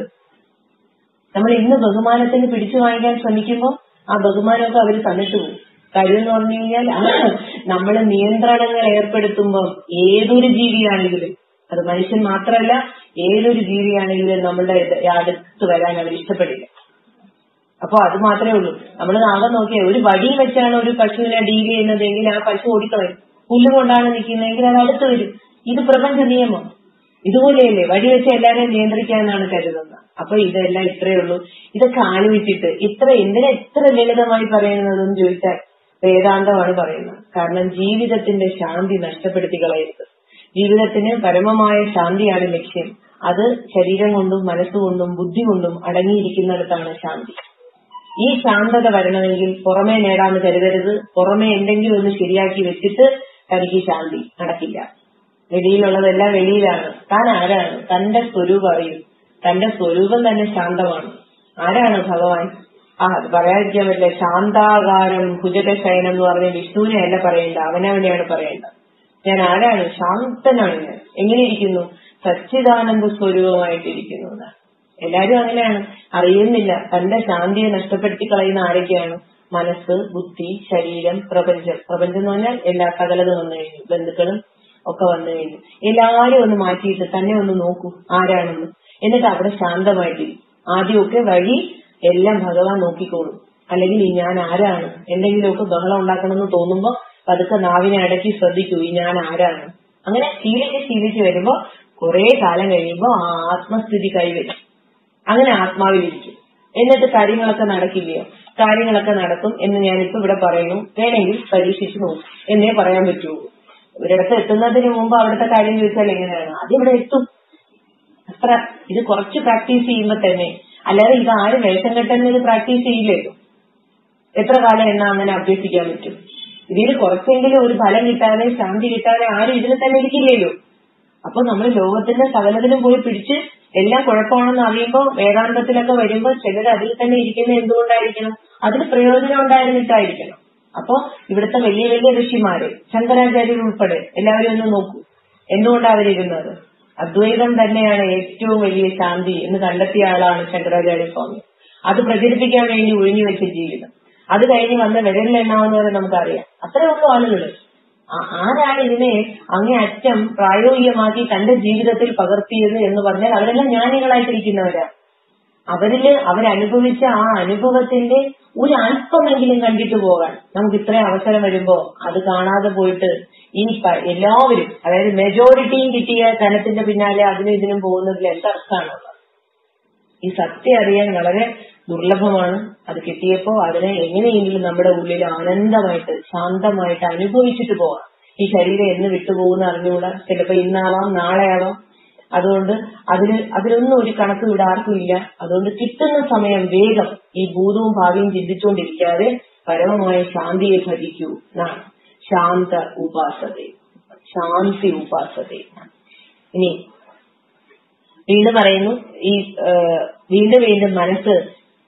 നമ്മൾ ഇന്ന് ബഹുമാനത്തിന് പിടിച്ചു വാങ്ങിക്കാൻ ശ്രമിക്കുമ്പോൾ ആ ബഹുമാനമൊക്കെ അവർ തന്നിട്ട് പോകും കാര്യം എന്ന് പറഞ്ഞു കഴിഞ്ഞാൽ നമ്മൾ നിയന്ത്രണങ്ങൾ ഏർപ്പെടുത്തുമ്പോൾ ഏതൊരു ജീവിയാണെങ്കിലും അത് മനുഷ്യൻ മാത്രമല്ല ഏതൊരു ജീവിയാണെങ്കിലും നമ്മളുടെ ഇത് അടുത്ത് വരാൻ അവർ ഇഷ്ടപ്പെടില്ല അപ്പൊ അത് മാത്രമേ ഉള്ളൂ നമ്മൾ നാളെ നോക്കിയാൽ ഒരു വടി വെച്ചാണ് ഒരു പശുവിനെ ഡീൽ ചെയ്യുന്നതെങ്കിൽ ആ പശു ഓടിക്കളയും പുല്ല് കൊണ്ടാണ് നിൽക്കുന്നതെങ്കിൽ അത് അടുത്ത് വരും ഇത് പ്രപഞ്ച നിയമം ഇതുപോലെയല്ലേ വടി വെച്ച് എല്ലാവരെയും നിയന്ത്രിക്കാനാണ് കരുതുന്നത് അപ്പൊ ഇതെല്ലാം ഇത്രയേ ഉള്ളൂ ഇതൊക്കെ ആലോചിച്ചിട്ട് ഇത്ര എന്തിനാ ഇത്ര ലളിതമായി പറയുന്നതെന്ന് ചോദിച്ചാൽ വേദാന്തമാണ് പറയുന്നത് കാരണം ജീവിതത്തിന്റെ ശാന്തി നഷ്ടപ്പെടുത്തി കളയരുത് ജീവിതത്തിന് പരമമായ ശാന്തിയാണ് ലക്ഷ്യം അത് ശരീരം കൊണ്ടും മനസ്സുകൊണ്ടും ബുദ്ധി കൊണ്ടും അടങ്ങിയിരിക്കുന്നിടത്താണ് ശാന്തി ഈ ശാന്തത വരണമെങ്കിൽ പുറമേ നേടാന്ന് കരുതരുത് പുറമേ എന്തെങ്കിലും ഒന്ന് ശരിയാക്കി വെച്ചിട്ട് തനിക്ക് ശാന്തി നടക്കില്ല വെളിയിലുള്ളതെല്ലാം വെളിയിലാണ് താൻ ആരാണ് തന്റെ സ്വരൂപം അറിയും തന്റെ സ്വരൂപം തന്നെ ശാന്തമാണ് ആരാണ് ഭഗവാൻ ആ അത് പറയാതിരിക്കാൻ പറ്റില്ല ശാന്താകാരം ഭുജകശയനം എന്ന് പറഞ്ഞ വിഷ്ണുവിനെ അല്ല പറയേണ്ട അവനവനെയാണ് പറയേണ്ടത് ഞാൻ ആരാണ് ശാന്തനാണ് ഞാൻ എങ്ങനെ ഇരിക്കുന്നു സച്ചിദാനന്ദ സ്വരൂപമായിട്ടിരിക്കുന്നു എന്നാണ് എല്ലാരും അങ്ങനെയാണ് അറിയുന്നില്ല തന്റെ ശാന്തിയെ നഷ്ടപ്പെടുത്തി കളയുന്ന ആരൊക്കെയാണ് മനസ്സ് ബുദ്ധി ശരീരം പ്രപഞ്ചം പ്രപഞ്ചം എന്ന് പറഞ്ഞാൽ എല്ലാ സകലതും വന്നു കഴിഞ്ഞു ബന്ധുക്കളും ഒക്കെ വന്നു കഴിഞ്ഞു എല്ലാരും ഒന്ന് മാറ്റിയിട്ട് തന്നെ ഒന്ന് നോക്കൂ ആരാണെന്ന് എന്നിട്ട് അവിടെ ശാന്തമായിട്ടിരിക്കും ആദ്യമൊക്കെ വഴി എല്ലാം ഭഗവാൻ നോക്കിക്കോളും അല്ലെങ്കിൽ ഈ ഞാൻ ആരാണ് എന്തെങ്കിലുമൊക്കെ ബഹളം ഉണ്ടാക്കണമെന്ന് തോന്നുമ്പോ പതുക്കെ നാവിനെ അടക്കി ശ്രദ്ധിക്കൂ ഈ ഞാൻ ആരാണ് അങ്ങനെ ശീലിച്ച് ശീലിച്ച് വരുമ്പോ കുറെ കാലം കഴിയുമ്പോ ആ ആത്മസ്ഥിതി കൈവരും അങ്ങനെ ആത്മാവിലിരിക്കും എന്നിട്ട് കാര്യങ്ങളൊക്കെ നടക്കില്ലയോ കാര്യങ്ങളൊക്കെ നടക്കും എന്ന് ഞാനിപ്പോ ഇവിടെ പറയുന്നു വേണമെങ്കിൽ പരീക്ഷിച്ചു നോക്കും എന്നേ പറയാൻ പറ്റുള്ളൂ ഒരിടത്ത് എത്തുന്നതിന് മുമ്പ് അവിടുത്തെ കാര്യം ചോദിച്ചാൽ എങ്ങനെയാണ് അതിവിടെ എത്തും അത്ര ഇത് കുറച്ച് പ്രാക്ടീസ് ചെയ്യുമ്പോ തന്നെ അല്ലാതെ ഇത് ആരും വേഷം കെട്ടുന്നത് പ്രാക്ടീസ് ചെയ്യില്ലല്ലോ എത്ര കാലം എണ്ണ അങ്ങനെ അഭ്യസിക്കാൻ പറ്റും ഇതിൽ കുറച്ചെങ്കിലും ഒരു ഫലം കിട്ടാതെ ശാന്തി കിട്ടാതെ ആരും ഇതിൽ തന്നെ ഇരിക്കില്ലല്ലോ അപ്പൊ നമ്മൾ ലോകത്തിന്റെ സകലത്തിലും പോയി പിടിച്ച് എല്ലാം കുഴപ്പമാണെന്ന് അറിയുമ്പോ വേദാന്തത്തിലൊക്കെ വരുമ്പോ ചിലർ അതിൽ തന്നെ ഇരിക്കുന്ന എന്തുകൊണ്ടായിരിക്കണം അതിന് പ്രയോജനം ഉണ്ടായിരുന്നിട്ടായിരിക്കണം അപ്പൊ ഇവിടുത്തെ വലിയ വലിയ ഋഷിമാര് ശങ്കരാചാര്യർ ഉൾപ്പെടെ എല്ലാവരും ഒന്ന് നോക്കൂ എന്തുകൊണ്ടാണ് അവരിരുന്നത് അദ്വൈതം തന്നെയാണ് ഏറ്റവും വലിയ ശാന്തി എന്ന് കണ്ടെത്തിയ ആളാണ് ശങ്കരാചാര്യ സ്വാമി അത് പ്രചരിപ്പിക്കാൻ വേണ്ടി ഒഴിഞ്ഞു വെച്ച ജീവിതം അത് കഴിഞ്ഞ് വന്ന വിരലിലെണ്ണാവുന്നവരെ നമുക്കറിയാം അത്രേ ഉള്ളൂ ആളുകൾ ആ- ആരാണ് ഇതിനെ അങ്ങേ അറ്റം പ്രായോഗികമാക്കി തന്റെ ജീവിതത്തിൽ പകർത്തിയത് എന്ന് പറഞ്ഞാൽ അവരെല്ലാം ജ്ഞാനികളായിട്ടിരിക്കുന്നവരാ അവരില് അവരനുഭവിച്ച ആ അനുഭവത്തിന്റെ ഒരു അല്പമെങ്കിലും കണ്ടിട്ട് പോകാൻ നമുക്ക് ഇത്രയും അവസരം വരുമ്പോ അത് കാണാതെ പോയിട്ട് ഈ പ- എല്ലാവരും അതായത് മെജോറിറ്റിയും കിട്ടിയ ധനത്തിന്റെ പിന്നാലെ അതിനും ഇതിനും പോകുന്നതിൽ എന്തർത്ഥമാണുള്ളത് ഈ സത്യം അറിയാൻ വളരെ ദുർലഭമാണ് അത് കിട്ടിയപ്പോ അതിനെ എങ്ങനെയെങ്കിലും നമ്മുടെ ഉള്ളിൽ ആനന്ദമായിട്ട് ശാന്തമായിട്ട് അനുഭവിച്ചിട്ട് പോകാം ഈ ശരീരം എന്ന് വിട്ടുപോകുന്ന അറിഞ്ഞുകൂടാ ചിലപ്പോ ഇന്നാവാം നാളെ ആവാം അതുകൊണ്ട് അതിന് അതിലൊന്നും ഒരു കണക്ക് ഇവിടെ ആർക്കും ഇല്ല അതുകൊണ്ട് കിട്ടുന്ന സമയം വേഗം ഈ ഭൂതവും ഭാവിയും ചിന്തിച്ചുകൊണ്ടിരിക്കാതെ പരമമായ ശാന്തിയെ ഭജിക്കൂ എന്നാണ് ശാന്ത ഉപാസത ശാന്തി ഉപാസത ഇനി വീണ്ടും പറയുന്നു ഈ ആ, വീണ്ടും വീണ്ടും മനസ്സ്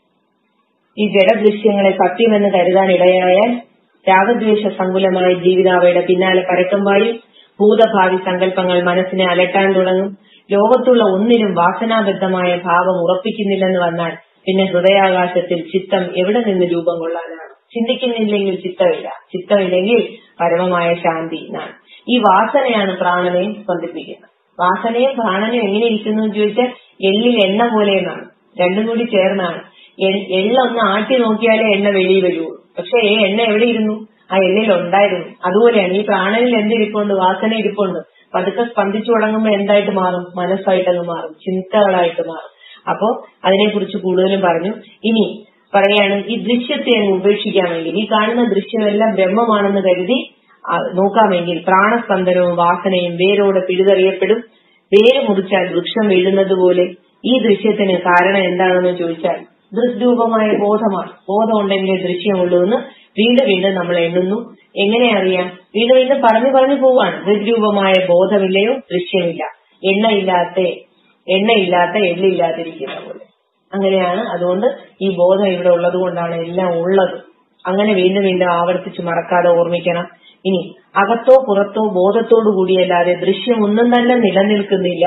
ഈ ജഡദൃശ്യങ്ങളെ സത്യമെന്ന് കരുതാൻ ഇടയായാൽ രാഗദ്വേഷ സങ്കുലമായ ജീവിതാവയുടെ പിന്നാലെ പരക്കുമ്പാടി ഭൂതഭാവി സങ്കല്പങ്ങൾ മനസ്സിനെ അലട്ടാൻ തുടങ്ങും ലോകത്തുള്ള ഒന്നിനും വാസനാബദ്ധമായ ഭാവം ഉറപ്പിക്കുന്നില്ലെന്ന് വന്നാൽ പിന്നെ ഹൃദയാകാശത്തിൽ ചിത്തം എവിടെ നിന്ന് രൂപം കൊള്ളാനാണ് ചിന്തിക്കുന്നില്ലെങ്കിൽ ചിത്തമില്ല ചിത്തമില്ലെങ്കിൽ പരമമായ ശാന്തി എന്നാണ് ഈ വാസനയാണ് പ്രാണനെ സ്പന്ദിപ്പിക്കുന്നത് വാസനയും പ്രാണനും എങ്ങനെ ഇരിക്കുന്നു എന്ന് ചോദിച്ചാൽ എള്ളിൽ എണ്ണ പോലെ എന്നാണ് രണ്ടും കൂടി ചേർന്നാണ് എ- എള്ളൊന്ന് ആട്ടി നോക്കിയാലേ എണ്ണ വെളിയിൽ വരുള്ളൂ പക്ഷെ ഈ എണ്ണ എവിടെ ഇരുന്നു ആ എള്ളിൽ ഉണ്ടായിരുന്നു അതുപോലെയാണ് ഈ പ്രാണനിൽ എന്തിരിപ്പുണ്ട് വാസന ഇരിപ്പുണ്ട് പതുക്കെ സ്പന്ദിച്ചു തുടങ്ങുമ്പോൾ എന്തായിട്ട് മാറും മനസ്സായിട്ടങ്ങ് മാറും ചിന്തകളായിട്ട് മാറും അപ്പോ അതിനെക്കുറിച്ച് കൂടുതലും പറഞ്ഞു ഇനി പറയാണ് ഈ ദൃശ്യത്തെ അങ്ങ് ഉപേക്ഷിക്കാമെങ്കിൽ ഈ കാണുന്ന ദൃശ്യമെല്ലാം ബ്രഹ്മമാണെന്ന് കരുതി ആ, നോക്കാമെങ്കിൽ പ്രാണസ്പന്ദനവും വാസനയും വേരോടെ പിഴുതെറിയപ്പെടും വേര് മുറിച്ചാൽ വൃക്ഷം വീഴുന്നത് പോലെ ഈ ദൃശ്യത്തിന് കാരണം എന്താണെന്ന് ചോദിച്ചാൽ ദൃശ്രൂപമായ ബോധമാണ് ബോധം ഉണ്ടെങ്കിലേ ദൃശ്യമുള്ളൂ എന്ന് വീണ്ടും വീണ്ടും നമ്മൾ എണ്ണുന്നു എങ്ങനെ അറിയാം വീണ്ടും വീണ്ടും പറഞ്ഞു പറഞ്ഞു പോവാണ് ദൃഗ്രൂപമായ ബോധമില്ലയോ ദൃശ്യമില്ല എണ്ണയില്ലാത്ത എണ്ണയില്ലാത്ത എള്ളില്ലാതിരിക്കുന്ന പോലെ അങ്ങനെയാണ് അതുകൊണ്ട് ഈ ബോധം ഇവിടെ ഉള്ളത് കൊണ്ടാണ് എല്ലാം ഉള്ളത് അങ്ങനെ വീണ്ടും വീണ്ടും ആവർത്തിച്ച് മറക്കാതെ ഓർമ്മിക്കണം ഇനി അകത്തോ പുറത്തോ ബോധത്തോടു കൂടിയല്ലാതെ ദൃശ്യം ഒന്നും തന്നെ നിലനിൽക്കുന്നില്ല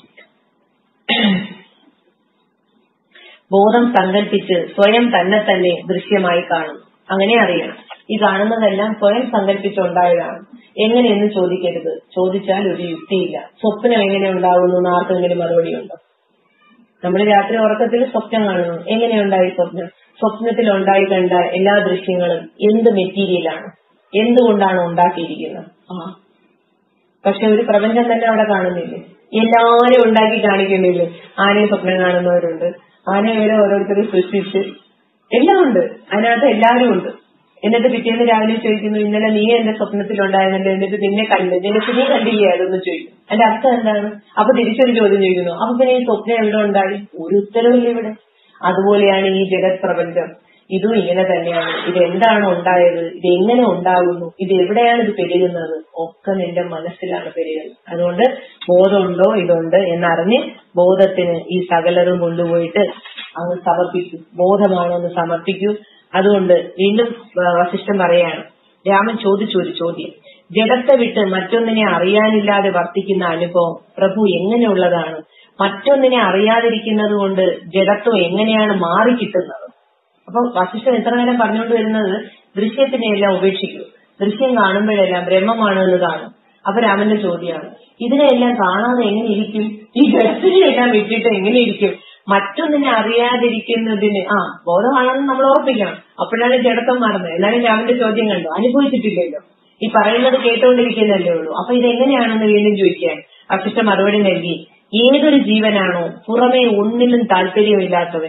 ബോധം സങ്കല്പിച്ച് സ്വയം തന്നെ തന്നെ ദൃശ്യമായി കാണും അങ്ങനെ അറിയണം ഈ കാണുന്നതെല്ലാം സ്വയം സങ്കല്പിച്ചുണ്ടായതാണ് എങ്ങനെയെന്ന് ചോദിക്കരുത് ചോദിച്ചാൽ ഒരു യുക്തിയില്ല സ്വപ്നം എങ്ങനെ ഉണ്ടാകുന്നു എന്ന് ആർക്കെങ്കിലും മറുപടിയുണ്ടോ നമ്മൾ രാത്രി ഉറക്കത്തിൽ സ്വപ്നം കാണുന്നു എങ്ങനെയുണ്ടായി സ്വപ്നം സ്വപ്നത്തിൽ ഉണ്ടായി കണ്ട എല്ലാ ദൃശ്യങ്ങളും എന്ത് മെറ്റീരിയലാണ് എന്തുകൊണ്ടാണ് ഉണ്ടാക്കിയിരിക്കുന്നത് ആ പക്ഷെ ഒരു പ്രപഞ്ചം തന്നെ അവിടെ കാണുന്നില്ലേ എല്ലാരും ഉണ്ടാക്കി കാണിക്കുന്നില്ലേ ആനയെ സ്വപ്നം കാണുന്നവരുണ്ട് ആനയെ വരെ ഓരോരുത്തർ സൃഷ്ടിച്ച് എല്ലാം ഉണ്ട് അതിനകത്ത് എല്ലാവരും ഉണ്ട് എന്നിട്ട് പിറ്റേന്ന് രാവിലെ ചോദിക്കുന്നു ഇന്നലെ നീ എന്റെ സ്വപ്നത്തിലുണ്ടായിരുന്നല്ലോ എന്നിട്ട് നിന്നെ കണ്ടു നിനക്ക് നീ കണ്ടില്ലേ അതൊന്ന് ചോദിക്കും അതിന്റെ അർത്ഥം എന്താണ് അപ്പൊ തിരിച്ചൊരു ചോദ്യം ചോദിക്കുന്നു അപ്പൊ പിന്നെ ഈ സ്വപ്നം എവിടെ ഉണ്ടായി ഒരു ഉത്തരവില്ല ഇവിടെ അതുപോലെയാണ് ഈ ജഗത് പ്രപഞ്ചം ഇതും ഇങ്ങനെ തന്നെയാണ് ഇത് എന്താണ് ഉണ്ടായത് ഇത് എങ്ങനെ ഉണ്ടാകുന്നു ഇത് എവിടെയാണ് ഇത് പെരുകുന്നത് ഒക്കെ നിന്റെ മനസ്സിലാണ് പെരുകുന്നത് അതുകൊണ്ട് ബോധമുണ്ടോ ഇതുണ്ട് എന്നറിഞ്ഞ് ബോധത്തിന് ഈ സകലതും കൊണ്ടുപോയിട്ട് അങ്ങ് സമർപ്പിക്കൂ ബോധമാണെന്ന് സമർപ്പിക്കൂ അതുകൊണ്ട് വീണ്ടും ആ, വസിഷ്ഠൻ പറയാണ് രാമൻ ചോദിച്ചു ഒരു ചോദ്യം ജഡത്തെ വിട്ട് മറ്റൊന്നിനെ അറിയാനില്ലാതെ വർത്തിക്കുന്ന അനുഭവം പ്രഭു എങ്ങനെയുള്ളതാണ് മറ്റൊന്നിനെ അറിയാതിരിക്കുന്നത് കൊണ്ട് ജഡത്വം എങ്ങനെയാണ് മാറിക്കിട്ടുന്നത് അപ്പൊ വസിഷ്ഠൻ എത്ര നേരം പറഞ്ഞുകൊണ്ട് വരുന്നത് ദൃശ്യത്തിനെ എല്ലാം ഉപേക്ഷിക്കൂ ദൃശ്യം കാണുമ്പോഴെല്ലാം ബ്രഹ്മമാണ് എന്ന് കാണും അപ്പൊ രാമന്റെ ചോദ്യമാണ് ഇതിനെല്ലാം കാണാതെ എങ്ങനെ ഇരിക്കും ഈ ജഡത്തിനെല്ലാം വിട്ടിട്ട് എങ്ങനെ ഇരിക്കും മറ്റൊന്നിനെ അറിയാതിരിക്കുന്നതിന് ആ ബോധമാണെന്ന് നമ്മൾ ഓർപ്പിക്കണം അപ്പോഴാണ് ജഡത്വം മാറുന്നത് എന്നാലും രാമന്റെ ചോദ്യം കണ്ടു അനുഭവിച്ചിട്ടില്ലല്ലോ ഈ പറയുന്നത് കേട്ടുകൊണ്ടിരിക്കുന്നല്ലേ ഉള്ളൂ അപ്പൊ ഇതെങ്ങനെയാണെന്ന് വീണ്ടും ചോദിക്കാൻ വസിഷ്ഠ മറുപടി നൽകി ഏതൊരു ജീവനാണോ പുറമേ ഒന്നിലും താല്പര്യമില്ലാത്തവന്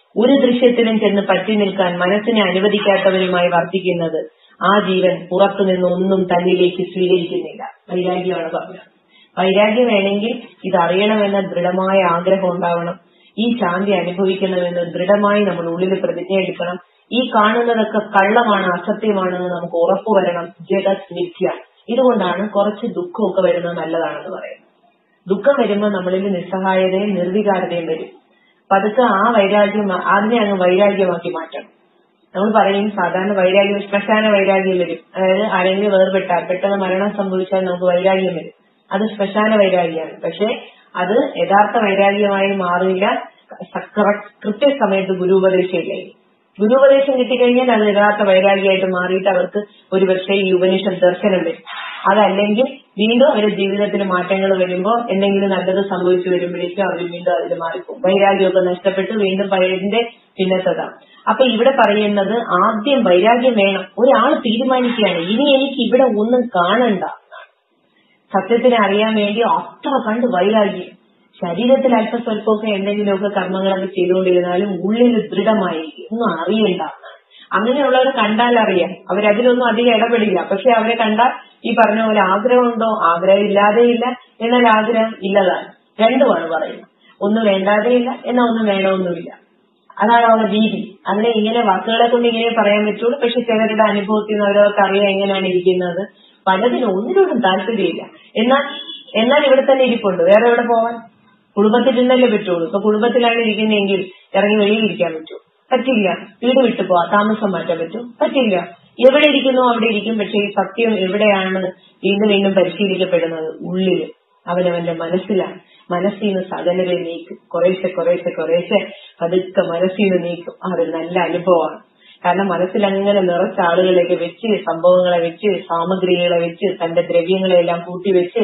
ഒരു ദൃശ്യത്തിലും ചെന്ന് പറ്റി നിൽക്കാൻ മനസ്സിനെ അനുവദിക്കാത്തവരുമായി വർത്തിക്കുന്നത് ആ ജീവൻ പുറത്തുനിന്ന് ഒന്നും തന്നിലേക്ക് സ്വീകരിക്കുന്നില്ല വൈരാഗ്യമാണ് പറഞ്ഞത് വൈരാഗ്യം വേണമെങ്കിൽ ഇത് അറിയണമെന്ന ദൃഢമായ ആഗ്രഹം ഉണ്ടാവണം ഈ ശാന്തി അനുഭവിക്കണമെന്ന് ദൃഢമായി നമ്മൾ ഉള്ളിൽ പ്രതിജ്ഞ എടുക്കണം ഈ കാണുന്നതൊക്കെ കള്ളമാണ് അസത്യമാണെന്ന് നമുക്ക് ഉറപ്പു വരണം ജഗത് മിഥ്യ ഇതുകൊണ്ടാണ് കുറച്ച് ദുഃഖമൊക്കെ വരുന്നത് നല്ലതാണെന്ന് പറയുന്നത് ദുഃഖം വരുമ്പോൾ നമ്മളിൽ നിസ്സഹായതയും നിർവികാരതയും വരും പതുക്കെ ആ വൈരാഗ്യം അതിനെ അങ്ങ് വൈരാഗ്യമാക്കി മാറ്റണം നമ്മൾ പറയും സാധാരണ വൈരാഗ്യം ശ്മശാന വൈരാഗ്യം വരും അതായത് ആരെങ്കിലും വേർപെട്ടാൽ പെട്ടെന്ന് മരണം സംഭവിച്ചാൽ നമുക്ക് വൈരാഗ്യം വരും അത് ശ്മശാന വൈരാഗ്യമാണ് പക്ഷെ അത് യഥാർത്ഥ വൈരാഗ്യമായി മാറില്ല കൃത്യസമയത്ത് ഗുരുപദേശമില്ലേ ഗുരുപദേശം കിട്ടിക്കഴിഞ്ഞാൽ അത് യഥാർത്ഥ വൈരാഗ്യമായിട്ട് മാറിയിട്ട് അവർക്ക് ഒരു പക്ഷേ ഈ ഉപനിഷത്ത് ദർശനം വരും അതല്ലെങ്കിൽ വീണ്ടും അവരുടെ ജീവിതത്തിൽ മാറ്റങ്ങൾ വരുമ്പോൾ എന്തെങ്കിലും നല്ലത് സംഭവിച്ചു വരുമ്പോഴേക്കും അവർ വീണ്ടും അതിൽ മാറിപ്പോകും വൈരാഗ്യമൊക്കെ നഷ്ടപ്പെട്ട് വീണ്ടും പഴയതിന്റെ പിന്നത്തതാണ് അപ്പൊ ഇവിടെ പറയുന്നത് ആദ്യം വൈരാഗ്യം വേണം ഒരാൾ തീരുമാനിക്കുകയാണ് ഇനി എനിക്ക് ഇവിടെ ഒന്നും കാണണ്ട സത്യത്തിനെ അറിയാൻ വേണ്ടി അത്ര കണ്ട് വൈരാഗ്യം ശരീരത്തിൽ അല്പസ്വല്പമൊക്കെ എന്തെങ്കിലുമൊക്കെ കർമ്മങ്ങളൊക്കെ ചെയ്തുകൊണ്ടിരുന്നാലും ഉള്ളിൽ ദൃഢമായിരിക്കും ഒന്നും അറിയണ്ട അങ്ങനെയുള്ളവരെ കണ്ടാൽ അറിയാം അവരതിലൊന്നും അധികം ഇടപെടില്ല പക്ഷെ അവരെ കണ്ടാൽ ഈ പറഞ്ഞ പോലെ ആഗ്രഹമുണ്ടോ ആഗ്രഹം ഇല്ലാതെയില്ല എന്നാൽ ആഗ്രഹം ഇല്ലതാണ് രണ്ടുമാണ് പറയുന്നത് ഒന്ന് വേണ്ടാതെയില്ല എന്നാൽ ഒന്നും വേണമെന്നുമില്ല അതാണ് അവരുടെ രീതി അതിനെ ഇങ്ങനെ വാക്കുകളെ കൊണ്ട് ഇങ്ങനെ പറയാൻ പറ്റുള്ളൂ പക്ഷെ ചിലരുടെ അനുഭവത്തിൽ നിന്ന് അവരവർക്ക് അറിയാം എങ്ങനെയാണ് ഇരിക്കുന്നത് പലതിനും ഒന്നിനോടും താല്പര്യമില്ല എന്നാൽ എന്നാൽ ഇവിടെ തന്നെ ഇരിപ്പുണ്ട് വേറെ എവിടെ പോവാൻ കുടുംബത്തിൽ നിന്നല്ലേ പറ്റുള്ളൂ ഇപ്പൊ കുടുംബത്തിലാണ് ഇരിക്കുന്നതെങ്കിൽ ഇറങ്ങി വെളിയിൽ ഇരിക്കാൻ പറ്റുമോ പറ്റില്ല വീട് വിട്ടു പോവാ താമസം മാറ്റാൻ പറ്റും പറ്റില്ല എവിടെ ഇരിക്കുന്നു അവിടെ ഇരിക്കും പക്ഷെ ഈ സത്യം എവിടെയാണ് വീണ്ടും വീണ്ടും പരിശീലിക്കപ്പെടുന്നത് ഉള്ളില് അവനവന്റെ മനസ്സിലാണ് മനസ്സിൽ നിന്ന് സകലരെ നീക്കും കുറേശ്ശെ കുറേശ്ശെ കുറേശ്ശെ പതുക്കെ മനസ്സിൽ നിന്ന് നീക്കും അത് നല്ല അനുഭവമാണ് കാരണം മനസ്സിൽ അങ്ങനെ നിറച്ച ആളുകളെയൊക്കെ വെച്ച് സംഭവങ്ങളെ വെച്ച് സാമഗ്രികളെ വെച്ച് തന്റെ ദ്രവ്യങ്ങളെല്ലാം കൂട്ടി വെച്ച്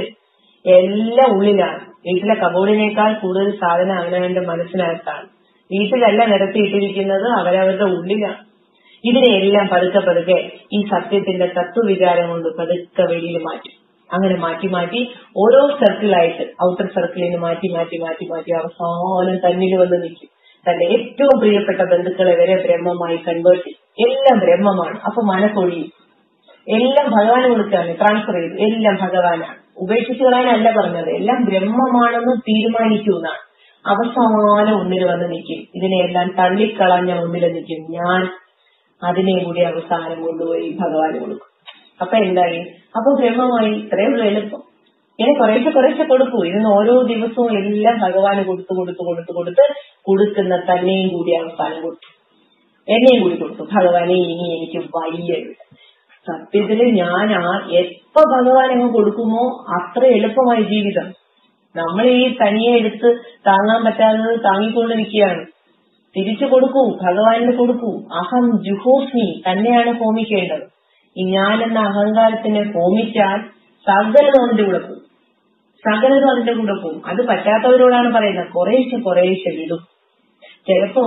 എല്ലാം ഉള്ളിലാണ് വീട്ടിലെ കബോർഡിനേക്കാൾ കൂടുതൽ സാധനം അവനവന്റെ മനസ്സിനകത്താണ് വീട്ടിലല്ല നിരത്തിയിട്ടിരിക്കുന്നത് അവരവരുടെ ഉള്ളിലാണ് ഇതിനെയെല്ലാം പതുക്കെ പതുക്കെ ഈ സത്യത്തിന്റെ തത്വവിചാരം കൊണ്ട് പതുക്കെ വെളിയിൽ മാറ്റും അങ്ങനെ മാറ്റി മാറ്റി ഓരോ സർക്കിളായിട്ട് ഔട്ടർ സർക്കിളിൽ നിന്ന് മാറ്റി മാറ്റി മാറ്റി മാറ്റി അവസാനം തന്നിൽ വന്ന് നിൽക്കും തന്റെ ഏറ്റവും പ്രിയപ്പെട്ട ബന്ധുക്കളെ വരെ ബ്രഹ്മമായി കൺവേർട്ട് ചെയ്യും എല്ലാം ബ്രഹ്മമാണ് അപ്പൊ മനസ്സൊഴിയും എല്ലാം ഭഗവാന് കൊടുക്കുകയാണ് ട്രാൻസ്ഫർ ചെയ്തു എല്ലാം ഭഗവാനാണ് ഉപേക്ഷിച്ചു കളയാനല്ല പറഞ്ഞത് എല്ലാം ബ്രഹ്മമാണെന്ന് തീരുമാനിക്കൂ എന്നാണ് അവസാനം ഒന്നിൽ വന്ന് നിൽക്കും ഇതിനെയെല്ലാം തള്ളിക്കളഞ്ഞ ഒന്നിൽ നിൽക്കും ഞാൻ അതിനെ കൂടി അവസാനം കൊണ്ടുപോയി ഭഗവാന് കൊടുക്കും അപ്പൊ എന്തായി അപ്പൊ ബ്രഹ്മമായി ഇത്രയേ ഉള്ളൂ എളുപ്പം ഇങ്ങനെ കുറേശ്ശെ കുറേശ്ശെ കൊടുക്കൂ ഇതിന് ഓരോ ദിവസവും എല്ലാം ഭഗവാന് കൊടുത്തു കൊടുത്തു കൊടുത്തു കൊടുത്ത് കൊടുക്കുന്ന തന്നെയും കൂടി അവസാനം കൊടുത്തു എന്നെയും കൂടി കൊടുത്തു ഭഗവാനെ ഇനി എനിക്ക് വയ്യ സത്യത്തില് ഞാൻ ആ എപ്പോ ഭഗവാൻ അങ്ങ് കൊടുക്കുമോ അത്ര എളുപ്പമായി ജീവിതം നമ്മൾ ഈ തനിയെ എടുത്ത് താങ്ങാൻ പറ്റാത്തത് താങ്ങിക്കൊണ്ട് നിൽക്കുകയാണ് തിരിച്ചു കൊടുക്കൂ ഭഗവാനിന് കൊടുക്കൂ അഹം ജുഹോസ്മി തന്നെയാണ് ഹോമിക്കേണ്ടത് ഈ ഞാൻ എന്ന അഹങ്കാരത്തിനെ ഹോമിച്ചാൽ സകലതും അതിന്റെ കൂടെ പോകും സകലതും അതിന്റെ കൂടെ പോകും അത് പറ്റാത്തവരോടാണ് പറയുന്നത് കുറേശ്ശെ കുറേശ്ശെ വിടും ചിലപ്പോ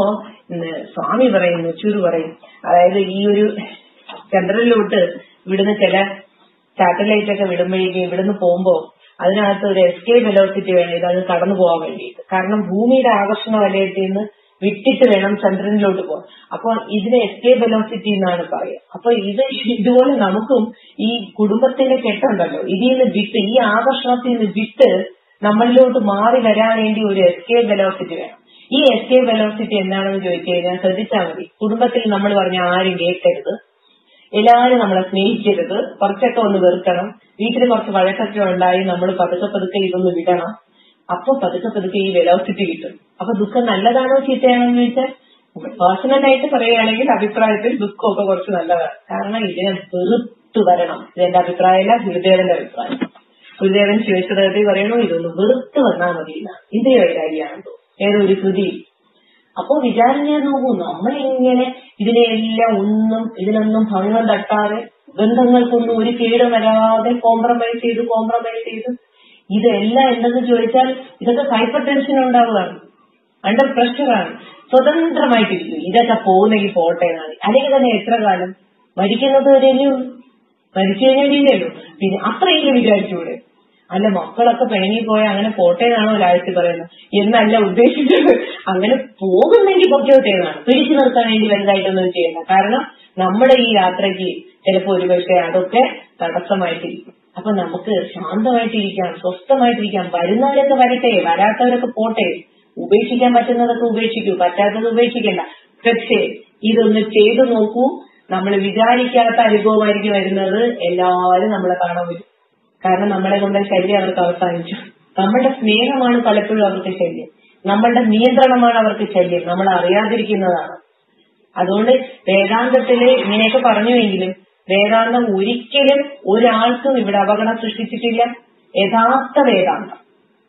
സ്വാമി പറയുന്നു ചുരു പറയും അതായത് ഈ ഒരു ചന്ദ്രനിലോട്ട് ഇവിടുന്ന് ചില സാറ്റലൈറ്റ് ഒക്കെ വിടുമ്പോഴേക്കും ഇവിടുന്ന് പോകുമ്പോ അതിനകത്ത് ഒരു എസ്കേപ്പ് വെലോസിറ്റി വേണം ഇതങ്ങ് കടന്നു പോകാൻ വേണ്ടിയിട്ട് കാരണം ഭൂമിയുടെ ആകർഷണ വലയത്തിൽ നിന്ന് വിട്ടിട്ട് വേണം ചന്ദ്രനിലോട്ട് പോകാൻ അപ്പൊ ഇതിന് എസ്കേപ്പ് വെലോസിറ്റി എന്നാണ് പറയുക അപ്പൊ ഇത് ഇതുപോലെ നമുക്കും ഈ കുടുംബത്തിന്റെ കെട്ടുണ്ടല്ലോ ഇതിൽ നിന്ന് വിട്ട് ഈ ആകർഷണത്തിൽ നിന്ന് വിട്ട് നമ്മളിലോട്ട് മാറി വരാൻ വേണ്ടി ഒരു എസ്കേപ്പ് വെലോസിറ്റി വേണം ഈ എസ്കേപ്പ് വെലോസിറ്റി എന്താണെന്ന് ചോദിച്ചു കഴിഞ്ഞാൽ ശ്രദ്ധിച്ചാൽ മതി കുടുംബത്തിൽ നമ്മൾ പറഞ്ഞ ആരും കേൾക്കരുത് എല്ലാവരും നമ്മളെ സ്നേഹിക്കരുത് കുറച്ചൊക്കെ ഒന്ന് വെറുക്കണം വീട്ടിൽ കുറച്ച് വഴക്കൊക്കെ ഉണ്ടായി നമ്മൾ പതുക്കെ പതുക്കെ ഇതൊന്ന് വിടണം അപ്പൊ പതുക്കെ പതുക്കെ ഈ വെലോസിറ്റി കിട്ടും അപ്പൊ ദുഃഖം നല്ലതാണോ ചീത്തയാണോ എന്ന് ചോദിച്ചാൽ പേഴ്സണൽ ആയിട്ട് പറയുകയാണെങ്കിൽ അഭിപ്രായത്തിൽ ദുഃഖമൊക്കെ കുറച്ച് നല്ലതാണ് കാരണം ഇതിനെ വെറുത്ത് വരണം ഇതെന്റെ അഭിപ്രായമല്ല ഗുരുദേവന്റെ അഭിപ്രായം ഗുരുദേവൻ ശിവശ്വരത്തിൽ പറയണു ഇതൊന്ന് വെറുത്ത് വന്നാൽ മതി ഇതേ വൈരാഗ്യമാണെന്തോ ഏതോ ഒരു കൃതി അപ്പൊ വിചാരം ചെയ്ത് നോക്കൂ നമ്മളിങ്ങനെ ഇതിനെല്ലാം ഒന്നും ഇതിനൊന്നും ഭംഗം തട്ടാതെ ബന്ധങ്ങൾക്കൊന്നും ഒരു കേടും വരാതെ കോംപ്രമൈസ് ചെയ്ത് കോംപ്രമൈസ് ചെയ്ത് ഇതെല്ലാം എന്തെന്ന് ചോദിച്ചാൽ ഇതൊക്കെ ഹൈപ്പർ ടെൻഷൻ ഉണ്ടാവുകയാണ് അണ്ടർ പ്രഷറാണ് സ്വതന്ത്രമായിട്ടിരിക്കും ഇതൊക്കെ പോകുന്നെങ്കിൽ പോട്ടെ എന്നാണ് അല്ലെങ്കിൽ തന്നെ എത്ര കാലം മരിക്കുന്നത് വരെയല്ലേ ഉള്ളൂ മരിച്ചു കഴിഞ്ഞാൽ ഇല്ലല്ലോ പിന്നെ അത്രയെങ്കിലും വിചാരിച്ചൂടെ അല്ല മക്കളൊക്കെ പിണങ്ങി പോയ അങ്ങനെ പോട്ടെ എന്നാണോ ലാഴ്ച പറയുന്നത് എന്നല്ല ഉദ്ദേശിച്ചത് അങ്ങനെ പോകുന്നെങ്കിൽ പൊക്കോട്ടെ എന്നാണ് പിടിച്ചു നിർത്താൻ വേണ്ടി വലുതായിട്ടൊന്നും ചെയ്യണ്ട കാരണം നമ്മുടെ ഈ യാത്രയ്ക്ക് ചിലപ്പോ ഒരുപക്ഷെ അതൊക്കെ തടസ്സമായിട്ടിരിക്കും അപ്പൊ നമുക്ക് ശാന്തമായിട്ടിരിക്കാം സ്വസ്ഥമായിട്ടിരിക്കാം വരുന്നവരൊക്കെ വരട്ടെ വരാത്തവരൊക്കെ പോട്ടെ ഉപേക്ഷിക്കാൻ പറ്റുന്നതൊക്കെ ഉപേക്ഷിക്കൂ പറ്റാത്തത് ഉപേക്ഷിക്കണ്ട പക്ഷേ ഇതൊന്ന് ചെയ്തു നോക്കൂ നമ്മൾ വിചാരിക്കാത്ത അനുഭവമായിരിക്കും വരുന്നത് എല്ലാവരും നമ്മളെ കാണാൻ വരും കാരണം നമ്മളെ കൊണ്ട് ശല്യം അവർക്ക് അവസാനിച്ചു നമ്മളുടെ സ്നേഹമാണ് പലപ്പോഴും അവർക്ക് ശല്യം നമ്മളുടെ നിയന്ത്രണമാണ് അവർക്ക് ശല്യം നമ്മൾ അറിയാതിരിക്കുന്നതാണ് അതുകൊണ്ട് വേദാന്തത്തില് ഇങ്ങനെയൊക്കെ പറഞ്ഞുവെങ്കിലും വേദാന്തം ഒരിക്കലും ഒരാൾക്കും ഇവിടെ അപകടം സൃഷ്ടിച്ചിട്ടില്ല യഥാർത്ഥ വേദാന്തം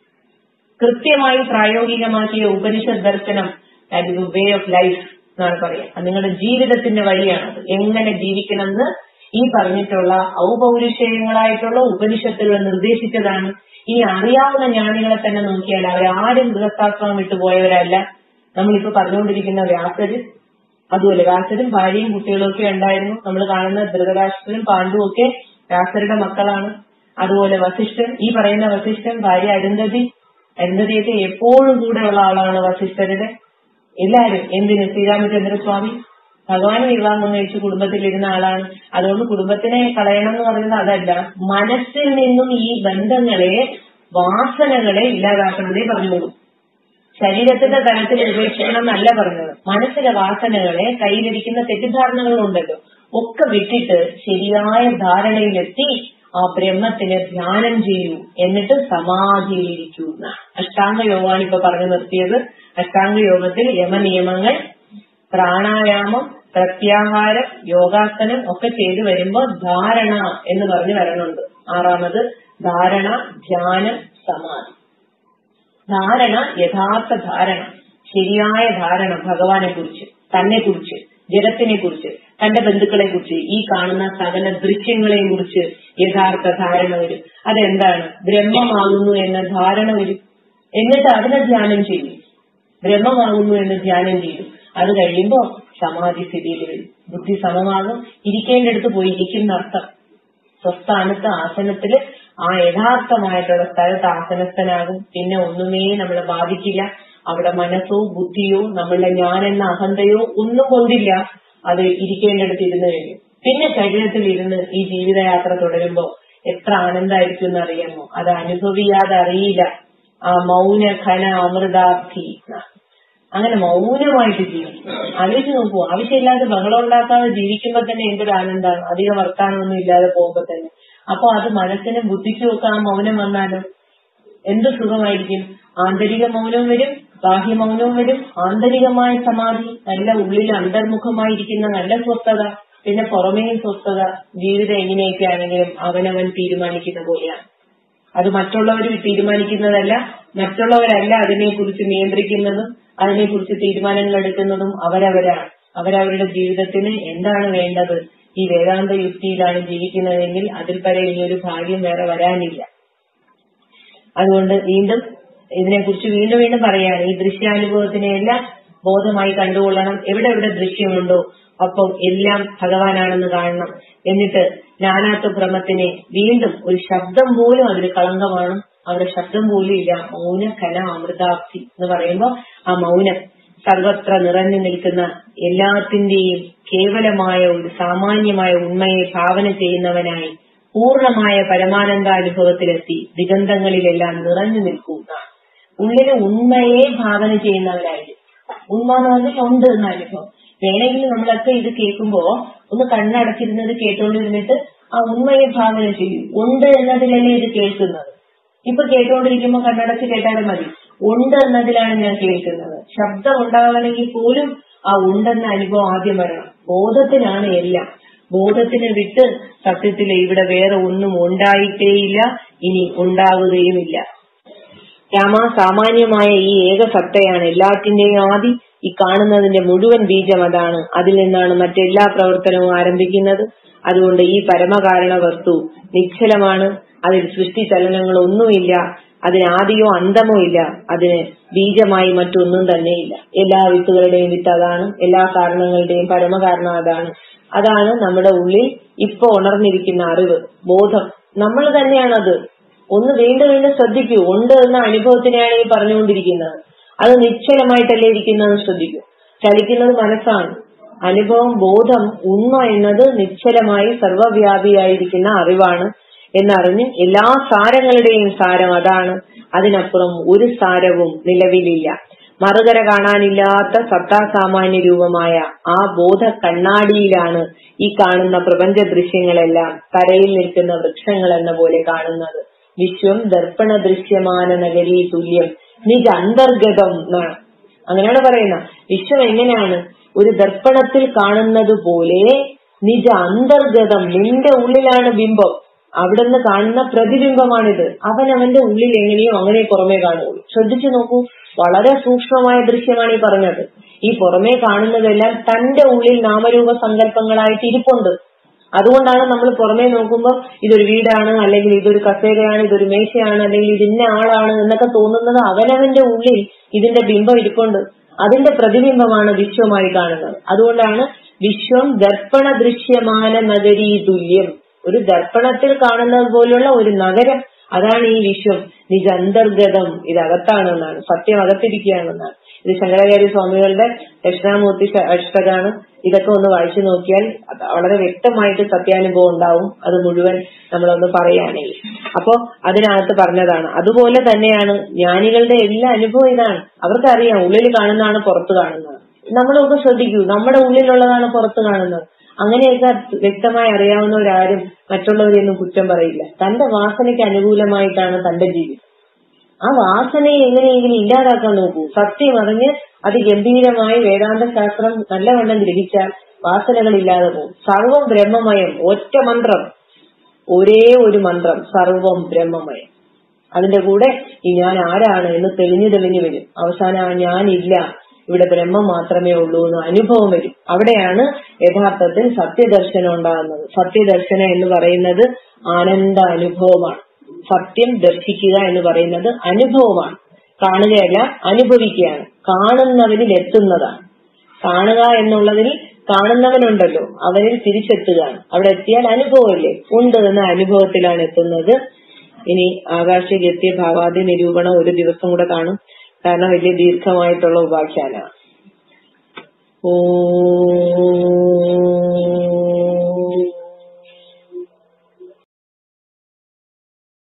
കൃത്യമായി പ്രായോഗികമാക്കിയ ഉപനിഷത് ദർശനം that is way of life എന്നാണ് പറയുക അത് നിങ്ങളുടെ ജീവിതത്തിന്റെ വഴിയാണത് എങ്ങനെ ജീവിക്കണമെന്ന് ഈ പറഞ്ഞിട്ടുള്ള ഔപൗരുഷയങ്ങളായിട്ടുള്ള ഉപനിഷത്തുകൾ നിർദ്ദേശിച്ചതാണ് ഈ അറിയാവുന്ന ജ്ഞാനികളെ തന്നെ നോക്കിയാൽ അവരാരും ഗൃഹസ്ഥാശ്രമം വിട്ടുപോയവരല്ല നമ്മളിപ്പോ പറഞ്ഞുകൊണ്ടിരിക്കുന്ന വ്യാസര് അതുപോലെ വ്യാസരും ഭാര്യയും കുട്ടികളും ഒക്കെ ഉണ്ടായിരുന്നു നമ്മൾ കാണുന്ന ധൃതരാഷ്ട്രനും പാണ്ഡുവും ഒക്കെ വ്യാസരുടെ മക്കളാണ് അതുപോലെ വസിഷ്ഠൻ ഈ പറയുന്ന വസിഷ്ഠൻ ഭാര്യ അരുന്ധതി അരുന്ധതിയൊക്കെ എപ്പോഴും കൂടെ ഉള്ള ആളാണ് വസിഷ്ഠരുടെ എല്ലാരും എന്തിന് ശ്രീരാമചന്ദ്രസ്വാമി ഭഗവാൻ വിവാഹം കഴിച്ച് കുടുംബത്തിലിരുന്ന ആളാണ് അതുകൊണ്ട് കുടുംബത്തിനെ കളയണം എന്ന് പറയുന്നത് അതല്ല മനസ്സിൽ നിന്നും ഈ ബന്ധങ്ങളെ വാസനകളെ ഇല്ലാതാക്കണതേ പറഞ്ഞോളൂ ശരീരത്തിന്റെ തലത്തിൽ ഉപേക്ഷിക്കണം എന്നല്ല പറഞ്ഞത് മനസ്സിലെ വാസനകളെ കയ്യിലിരിക്കുന്ന തെറ്റിദ്ധാരണകളുണ്ടല്ലോ ഒക്കെ വിട്ടിട്ട് ശരിയായ ധാരണയിലെത്തി ആ ബ്രഹ്മത്തിനെ ധ്യാനം ചെയ്യൂ എന്നിട്ട് സമാധിയിലിരിക്കൂ എന്നാണ് അഷ്ടാംഗ യോഗമാണ് ഇപ്പൊ പറഞ്ഞു നിർത്തിയത് അഷ്ടാംഗ യോഗത്തിൽ യമനിയമങ്ങൾ പ്രാണായാമം പ്രത്യാഹാരം യോഗാസനം ഒക്കെ ചെയ്തു വരുമ്പോ ധാരണ എന്ന് പറഞ്ഞു വരണുണ്ട് ആറാമത് ധാരണ ധ്യാനം സമാധി ധാരണ യഥാർത്ഥ ധാരണ ശരിയായ ധാരണ ഭഗവാനെ കുറിച്ച് തന്നെ കുറിച്ച് ജഗത്തിനെ കുറിച്ച് തന്റെ ബന്ധുക്കളെ കുറിച്ച് ഈ കാണുന്ന സകല ദൃശ്യങ്ങളെയും കുറിച്ച് യഥാർത്ഥ ധാരണ വരും അതെന്താണ് ബ്രഹ്മമാകുന്നു എന്ന ധാരണ വരും എന്നിട്ട് അതിനെ ധ്യാനം ചെയ്യും ബ്രഹ്മമാകുന്നു എന്ന് ധ്യാനം ചെയ്യും അത് കഴിയുമ്പോ സമാധി സ്ഥിതിയിൽ വരും ബുദ്ധി സമമാകും ഇരിക്കേണ്ടടുത്ത് പോയി ഇരിക്കുന്ന അർത്ഥം സ്വസ്ഥാനത്ത് ആസനത്തില് ആ യഥാർത്ഥമായിട്ടുള്ള സ്ഥലത്ത് ആസനസ്ഥനാകും പിന്നെ ഒന്നുമേ നമ്മളെ ബാധിക്കില്ല അവിടെ മനസ്സോ ബുദ്ധിയോ നമ്മളുടെ ഞാൻ എന്ന അഹന്തയോ ഒന്നും കൊണ്ടില്ല അത് ഇരിക്കേണ്ടടുത്ത് ഇരുന്ന് കഴിയും പിന്നെ ശരീരത്തിൽ ഇരുന്ന് ഈ ജീവിതയാത്ര തുടരുമ്പോ എത്ര ആനന്ദമായിരിക്കും എന്ന് അറിയാമോ അത് അനുഭവിയാതെ അറിയില്ല ആ മൗന ഘന അമൃതാർത്ഥി അങ്ങനെ മൗനമായിട്ട് ജീവിക്കും ആലോചിച്ച് നോക്കൂ ആവശ്യമില്ലാതെ ബഹളം ഉണ്ടാക്കാതെ ജീവിക്കുമ്പോ തന്നെ എന്തൊരു ആനന്ദമാണ് അധികം വർത്താനമൊന്നും ഇല്ലാതെ പോകുമ്പോ തന്നെ അപ്പൊ അത് മനസ്സിനും ബുദ്ധിക്കും ഒക്കെ ആ മൗനം വന്നാലോ എന്ത് സുഖമായിരിക്കും ആന്തരിക മൗനവും വരും ബാഹ്യ മൗനവും വരും ആന്തരികമായ സമാധി നല്ല ഉള്ളിൽ അന്തർമുഖമായിരിക്കുന്ന നല്ല സ്വസ്ഥത പിന്നെ പുറമേയും സ്വസ്ഥത ജീവിതം എങ്ങനെയൊക്കെ ആണെങ്കിലും അവനവൻ തീരുമാനിക്കുന്ന പോലെയാണ് അത് മറ്റുള്ളവർ തീരുമാനിക്കുന്നതല്ല മറ്റുള്ളവരല്ല അതിനെക്കുറിച്ച് നിയന്ത്രിക്കുന്നതും അതിനെക്കുറിച്ച് തീരുമാനങ്ങൾ എടുക്കുന്നതും അവരവരാണ് അവരവരുടെ ജീവിതത്തിന് എന്താണ് വേണ്ടത് ഈ വേദാന്ത യുക്തിയിലാണ് ജീവിക്കുന്നതെങ്കിൽ അതിൽ പരം ഇനിയൊരു ഭാഗ്യം വേറെ വരാനില്ല അതുകൊണ്ട് വീണ്ടും ഇതിനെക്കുറിച്ച് വീണ്ടും വീണ്ടും പറയാണ് ഈ ദൃശ്യാനുഭവത്തിനെ എല്ലാം ബോധമായി കണ്ടുകൊള്ളണം എവിടെ എവിടെ ദൃശ്യമുണ്ടോ അപ്പം എല്ലാം ഭഗവാനാണെന്ന് കാണണം എന്നിട്ട് നാനാത്വ ഭ്രമത്തിനെ വീണ്ടും ഒരു ശബ്ദം പോലും അതിന് കളങ്കമാണ് അവിടെ ശബ്ദം പോലും ഇല്ല മൗന കല അമൃതാപ്തി എന്ന് പറയുമ്പോൾ ആ മൗനം സർവത്ര നിറഞ്ഞു നിൽക്കുന്ന എല്ലാത്തിന്റെയും കേവലമായ ഒരു സാമാന്യമായ ഉണ്മയെ ഭാവന ചെയ്യുന്നവനായി പൂർണമായ പരമാനന്ദാനുഭവത്തിലെത്തി ദിഗന്ധങ്ങളിലെല്ലാം നിറഞ്ഞു നിൽക്കുന്ന ഉള്ളിലെ ഉണ്മയെ ഭാവന ചെയ്യുന്നവനായി ഉണ്മ എന്ന് പറഞ്ഞാൽ ഉണ്ട് എന്ന അനുഭവം വേണമെങ്കിൽ നമ്മളൊക്കെ ഇത് കേൾക്കുമ്പോ ഒന്ന് കണ്ണടച്ചിരുന്നത് കേട്ടോണ്ടിരുന്നിട്ട് ആ ഉണ്മയെ ഭാവന ചെയ്യും ഉണ്ട് എന്നതിലല്ലേ ഇത് കേൾക്കുന്നത് ഇപ്പൊ കേട്ടുകൊണ്ടിരിക്കുമ്പോ കണ്ണടച്ച് കേട്ടാലും മതി ഉണ്ട് എന്നതിലാണ് ഞാൻ കേൾക്കുന്നത് ശബ്ദം ഉണ്ടാകണമെങ്കിൽ പോലും ആ ഉണ്ടെന്ന അനുഭവം ആദ്യം വരണം ബോധത്തിനാണ് എല്ലാം ബോധത്തിനെ വിട്ട് സത്യത്തിൽ ഇവിടെ വേറെ ഒന്നും ഉണ്ടായിട്ടേയില്ല ഇനി ഉണ്ടാകുകയുമില്ല രാമ സാമാന്യമായ ഈ ഏക സത്തയാണ് എല്ലാത്തിന്റെയും ആദി ഈ കാണുന്നതിന്റെ മുഴുവൻ ബീജം അതാണ് അതിൽ നിന്നാണ് മറ്റെല്ലാ പ്രവർത്തനവും ആരംഭിക്കുന്നത് അതുകൊണ്ട് ഈ പരമകാരണ വസ്തു നിശ്ചലമാണ് അതിൽ സൃഷ്ടി ചലനങ്ങളൊന്നുമില്ല അതിന് ആദിയോ അന്തമോ ഇല്ല അതിന് ബീജമായി മറ്റൊന്നും തന്നെയില്ല എല്ലാ വിത്തുകളുടെയും വിത്ത് അതാണ് എല്ലാ കാരണങ്ങളുടെയും പരമകാരണം അതാണ് അതാണ് നമ്മുടെ ഉള്ളിൽ ഇപ്പൊ ഉണർന്നിരിക്കുന്ന അറിവ് ബോധം നമ്മൾ തന്നെയാണത് ഒന്ന് വീണ്ടും വീണ്ടും ശ്രദ്ധിക്കൂ ഉണ്ട് എന്ന അനുഭവത്തിനെയാണ് ഈ പറഞ്ഞുകൊണ്ടിരിക്കുന്നത് അത് നിശ്ചലമായിട്ടല്ലേ ഇരിക്കുന്നതെന്ന് ശ്രദ്ധിക്കൂ ചലിക്കുന്നത് മനസ്സാണ് അനുഭവം ബോധം ഉണ്മ എന്നത് നിശ്ചലമായി സർവവ്യാപിയായിരിക്കുന്ന അറിവാണ് എന്നറിഞ്ഞ് എല്ലാ സാരങ്ങളുടെയും സാരം അതാണ് അതിനപ്പുറം ഒരു സാരവും നിലവിലില്ല മറുകര കാണാനില്ലാത്ത സത്താസാമാന്യ രൂപമായ ആ ബോധ കണ്ണാടിയിലാണ് ഈ കാണുന്ന പ്രപഞ്ച ദൃശ്യങ്ങളെല്ലാം കരയിൽ നിൽക്കുന്ന വൃക്ഷങ്ങൾ എന്ന പോലെ കാണുന്നത് വിശ്വം ദർപ്പണ ദൃശ്യമാന നഗരീ തുല്യം നിജ അന്തർഗതം എന്നാണ് അങ്ങനെയാണ് പറയുന്നത് വിശ്വം എങ്ങനെയാണ് ഒരു ദർപ്പണത്തിൽ കാണുന്നത് പോലെ നിജ അന്തർഗതം നിന്റെ ഉള്ളിലാണ് ബിംബം അവിടുന്ന് കാണുന്ന പ്രതിബിംബമാണിത് അവൻ അവന്റെ ഉള്ളിൽ എങ്ങനെയോ അങ്ങനെ പുറമേ കാണുകയുള്ളൂ ശ്രദ്ധിച്ചു നോക്കൂ വളരെ സൂക്ഷ്മമായ ദൃശ്യമാണ് ഈ പറഞ്ഞത് ഈ പുറമേ കാണുന്നതെല്ലാം തന്റെ ഉള്ളിൽ നാമരൂപ സങ്കല്പങ്ങളായിട്ട് ഇരിപ്പുണ്ട് അതുകൊണ്ടാണ് നമ്മൾ പുറമേ നോക്കുമ്പോൾ ഇതൊരു വീടാണ് അല്ലെങ്കിൽ ഇതൊരു കസേരയാണ് ഇതൊരു മേശയാണ് അല്ലെങ്കിൽ ഇത് ഇന്ന ആളാണ് എന്നൊക്കെ തോന്നുന്നത് അവനവന്റെ ഉള്ളിൽ ഇതിന്റെ ബിംബം ഇരിപ്പുണ്ട് അതിന്റെ പ്രതിബിംബമാണ് വിശ്വമായി കാണുന്നത് അതുകൊണ്ടാണ് വിശ്വം ദർപ്പണ ദൃശ്യമാന നഗരീ തുല്യം ഒരു ദർപ്പണത്തിൽ കാണുന്നത് പോലുള്ള ഒരു നഗരം അതാണ് ഈ വിശ്വം നിജന്തർഗതം ഇത് അകത്താണെന്നാണ് സത്യം അകത്തിരിക്കുകയാണെന്നാണ് ഇത് ശങ്കരാചാര്യ സ്വാമികളുടെ ദക്ഷിണാമൂർത്തി അഷ്ടകാണ് ഇതൊക്കെ ഒന്ന് വായിച്ചു നോക്കിയാൽ അത് വളരെ വ്യക്തമായിട്ട് സത്യാനുഭവം ഉണ്ടാവും അത് മുഴുവൻ നമ്മളൊന്ന് പറയുകയാണെങ്കിൽ അപ്പോ അതിനകത്ത് പറഞ്ഞതാണ് അതുപോലെ തന്നെയാണ് ജ്ഞാനികളുടെ എല്ലാ അനുഭവം ഇതാണ് അവർക്കറിയാം ഉള്ളിൽ കാണുന്നതാണ് പുറത്ത് കാണുന്നത് നമ്മളൊക്കെ ശ്രദ്ധിക്കൂ നമ്മുടെ ഉള്ളിലുള്ളതാണ് പുറത്ത് കാണുന്നത് അങ്ങനെയൊക്കെ വ്യക്തമായി അറിയാവുന്നവരാരും മറ്റുള്ളവരെയൊന്നും കുറ്റം പറയില്ല തന്റെ വാസനയ്ക്ക് അനുകൂലമായിട്ടാണ് തന്റെ ജീവിതം ആ വാസനയെ എങ്ങനെയെങ്കിലും ഇല്ലാതാക്കാൻ നോക്കൂ സത്യം അറിഞ്ഞ് അതിഗംഭീരമായി വേദാന്ത ശാസ്ത്രം നല്ലവണ്ണം ഗ്രഹിച്ചാൽ വാസനകൾ ഇല്ലാതെ പോകും സർവം ബ്രഹ്മമയം ഒറ്റ മന്ത്രം ഒരേ ഒരു മന്ത്രം സർവം ബ്രഹ്മമയം അതിന്റെ കൂടെ ഈ ഞാൻ ആരാണ് എന്ന് തെളിഞ്ഞു തെളിഞ്ഞു വരും അവസാനം ആ ഞാനില്ല ഇവിടെ ബ്രഹ്മം മാത്രമേ ഉള്ളൂ എന്ന് അനുഭവം വരും അവിടെയാണ് യഥാർത്ഥത്തിൽ സത്യദർശനം ഉണ്ടാകുന്നത് സത്യദർശനം എന്ന് പറയുന്നത് ആനന്ദ അനുഭവമാണ് സത്യം ദർശിക്കുക എന്ന് പറയുന്നത് അനുഭവമാണ് കാണുകയല്ല അനുഭവിക്കുകയാണ് കാണുന്നവനിൽ എത്തുന്നതാണ് കാണുക എന്നുള്ളതിൽ കാണുന്നവനുണ്ടല്ലോ അവനിൽ തിരിച്ചെത്തുകയാണ് അവിടെ എത്തിയാൽ അനുഭവമില്ലേ ഉണ്ട് എന്ന അനുഭവത്തിലാണ് എത്തുന്നത് ഇനി ആകാശഗത്യ ഭാവാദി നിരൂപണം ഒരു ദിവസം കൂടെ കാണും കാരണം വലിയ ദീർഘമായിട്ടുള്ള ഉപാഖ്യാനമാണ് ഓ